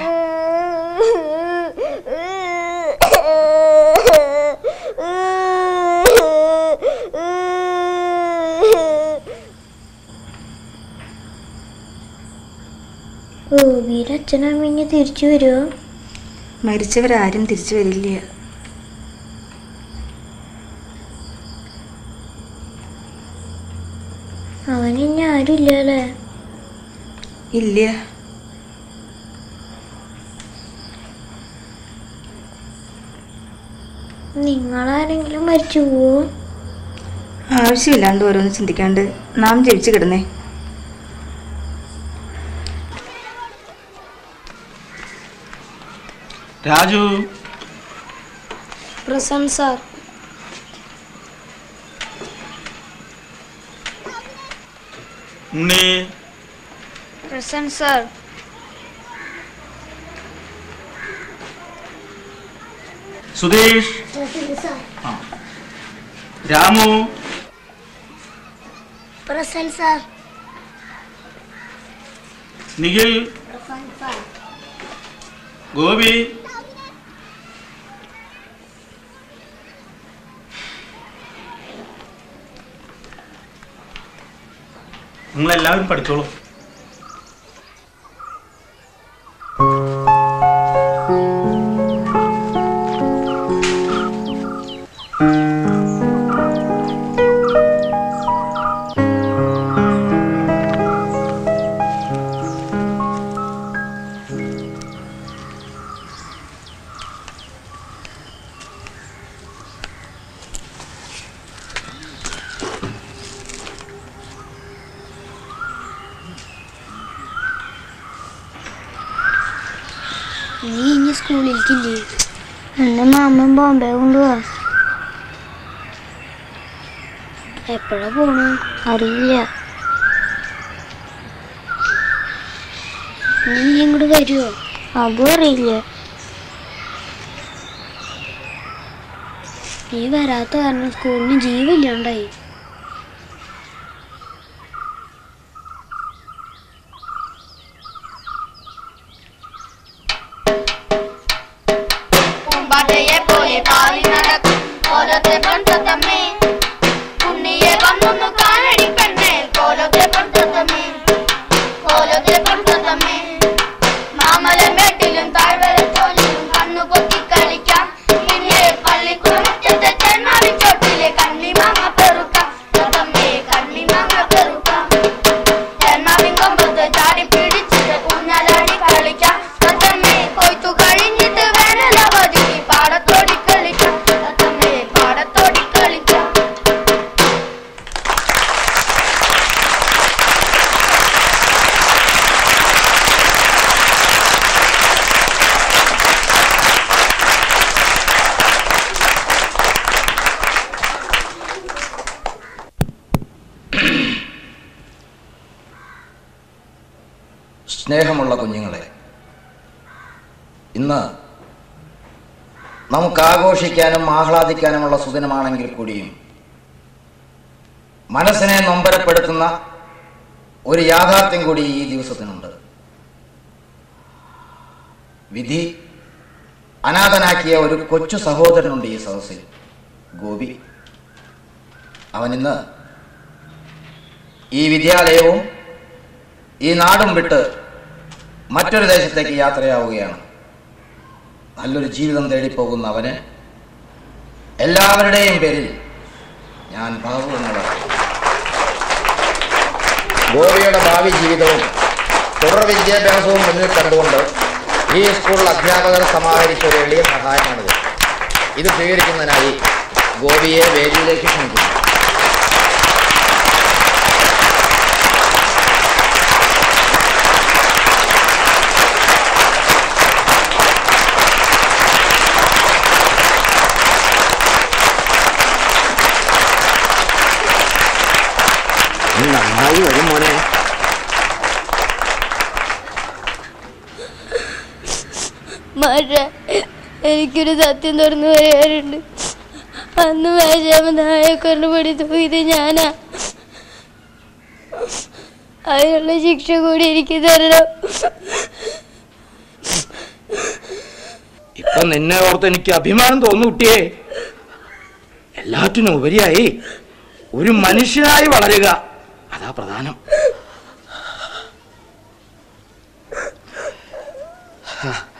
ഗോപിയുടെ അച്ഛനമ്മ തിരിച്ചു വരുമോ മരിച്ചവരാരും തിരിച്ചു വരില്ല അവനിനി ആരും ഇല്ലല്ലേ ഇല്ല നിങ്ങളാരെങ്കിലും മരിച്ചു പോവോ ആവശ്യമില്ലാണ്ട് ഓരോന്ന് ചിന്തിക്കാണ്ട് നാം ജയിച്ചു കിടന്നേ Raju present sir Unni present sir Sudheesh ആ. രാമു പ്രസന്റ് സാർ നിഖിൽ ഗോപി നിങ്ങളെല്ലാവരും പഠിച്ചോളൂ നീ ഇനി സ്കൂളിലേക്കില്ലേ എന്റെ മാമൻ ബോംബെ കൊണ്ടുപോവാ എപ്പോഴാ പോണു അറിയില്ല നീ ഇങ്ങോട്ട് വരുമോ അതും അറിയില്ല നീ വരാത്ത കാരണം സ്കൂളിന് ജീവില്ലാണ്ടായി പൂമ്പാറ്റയെ പോലെ പാറി നടക്കും കോലത്തെ പണ്ടത്തമ്മേ ഉണ്ണിയെ വന്നൊന്നു കാണടി പെണ്ണെ കോലത്തെ പണ്ടത്തമ്മേ കോലത്തെ പണ്ടത്തമ്മേ മാമലം വെട്ടിലും താഴ്വര ചോലിലും കണ്ണു പൊത്തി കളിക്കാം പിന്നെ പള്ളിക്കുളത്തെ ചെന്നാവിച്ചോട്ടിലെ കണ്ണിമാങ്ങ പെറുക്കാം തത്തമ്മേ കണ്ണിമാങ്ങ പെറുക്കാം ചെന്നാവിൻ കൊമ്പത്ത് ചാടി പിടിച്ചിട്ട് ഊഞ്ഞാലാടി കളിക്കാം തത്തമ്മേ കൊയ്ത്തു കഴിഞ്ഞിട്ട് വേനലവധിക്ക് പാടത്തോടി കളിക്കാം തത്തമ്മേ പാടത്തോടി കളിക്കാം സ്നേഹമുള്ള കുഞ്ഞുങ്ങളെ ഇന്ന് നമുക്ക് ആഘോഷിക്കാനും ആഹ്ലാദിക്കാനുമുള്ള സുദിനമാണെങ്കിൽ കൂടിയും മനസ്സിനെ നൊമ്പരപ്പെടുത്തുന്ന ഒരു യാഥാർത്ഥ്യം കൂടി ഈ ദിവസത്തിനുണ്ട് വിധി അനാഥനാക്കിയ ഒരു കൊച്ചു സഹോദരനുണ്ട് ഈ സദസ്സിൽ ഗോപി അവൻ ഇന്ന് ഈ വിദ്യാലയവും ഈ നാടും വിട്ട് മറ്റൊരു ദേശത്തേക്ക് യാത്രയാവുകയാണ് നല്ലൊരു ജീവിതം തേടിപ്പോകുന്ന അവന് എല്ലാവരുടെയും പേരിൽ ഞാൻ ബാബു എന്നത് ഗോപിയുടെ ഭാവി ജീവിതവും തുടർ വിദ്യാഭ്യാസവും മുന്നിൽ കണ്ടുകൊണ്ട് ഈ സ്കൂൾ അധ്യാപകർ സമാഹരിച്ച ഒരു എളിയ സഹായമാണിത് ഇത് സ്വീകരിക്കുന്നതിനായി ഗോപിയെ വേദിയിലേക്ക് ക്ഷണിക്കുന്നു മാഷ എനിക്കൊരു സത്യം തുറന്നു പറയാറുണ്ട് അന്ന് മേശാമ നായെ കൊണ്ട് പിടി തൂക്കിയത് ഞാനാ അതിനുള്ള ശിക്ഷ കൂടി എനിക്ക് തരണം ഇപ്പൊ നിന്നെ ഓർത്ത് എനിക്ക് അഭിമാനം തോന്നുന്നു കുട്ടിയെ എല്ലാറ്റിനും ഉപരിയായി ഒരു മനുഷ്യനായി വളരുക അതാ പ്രധാനം ആ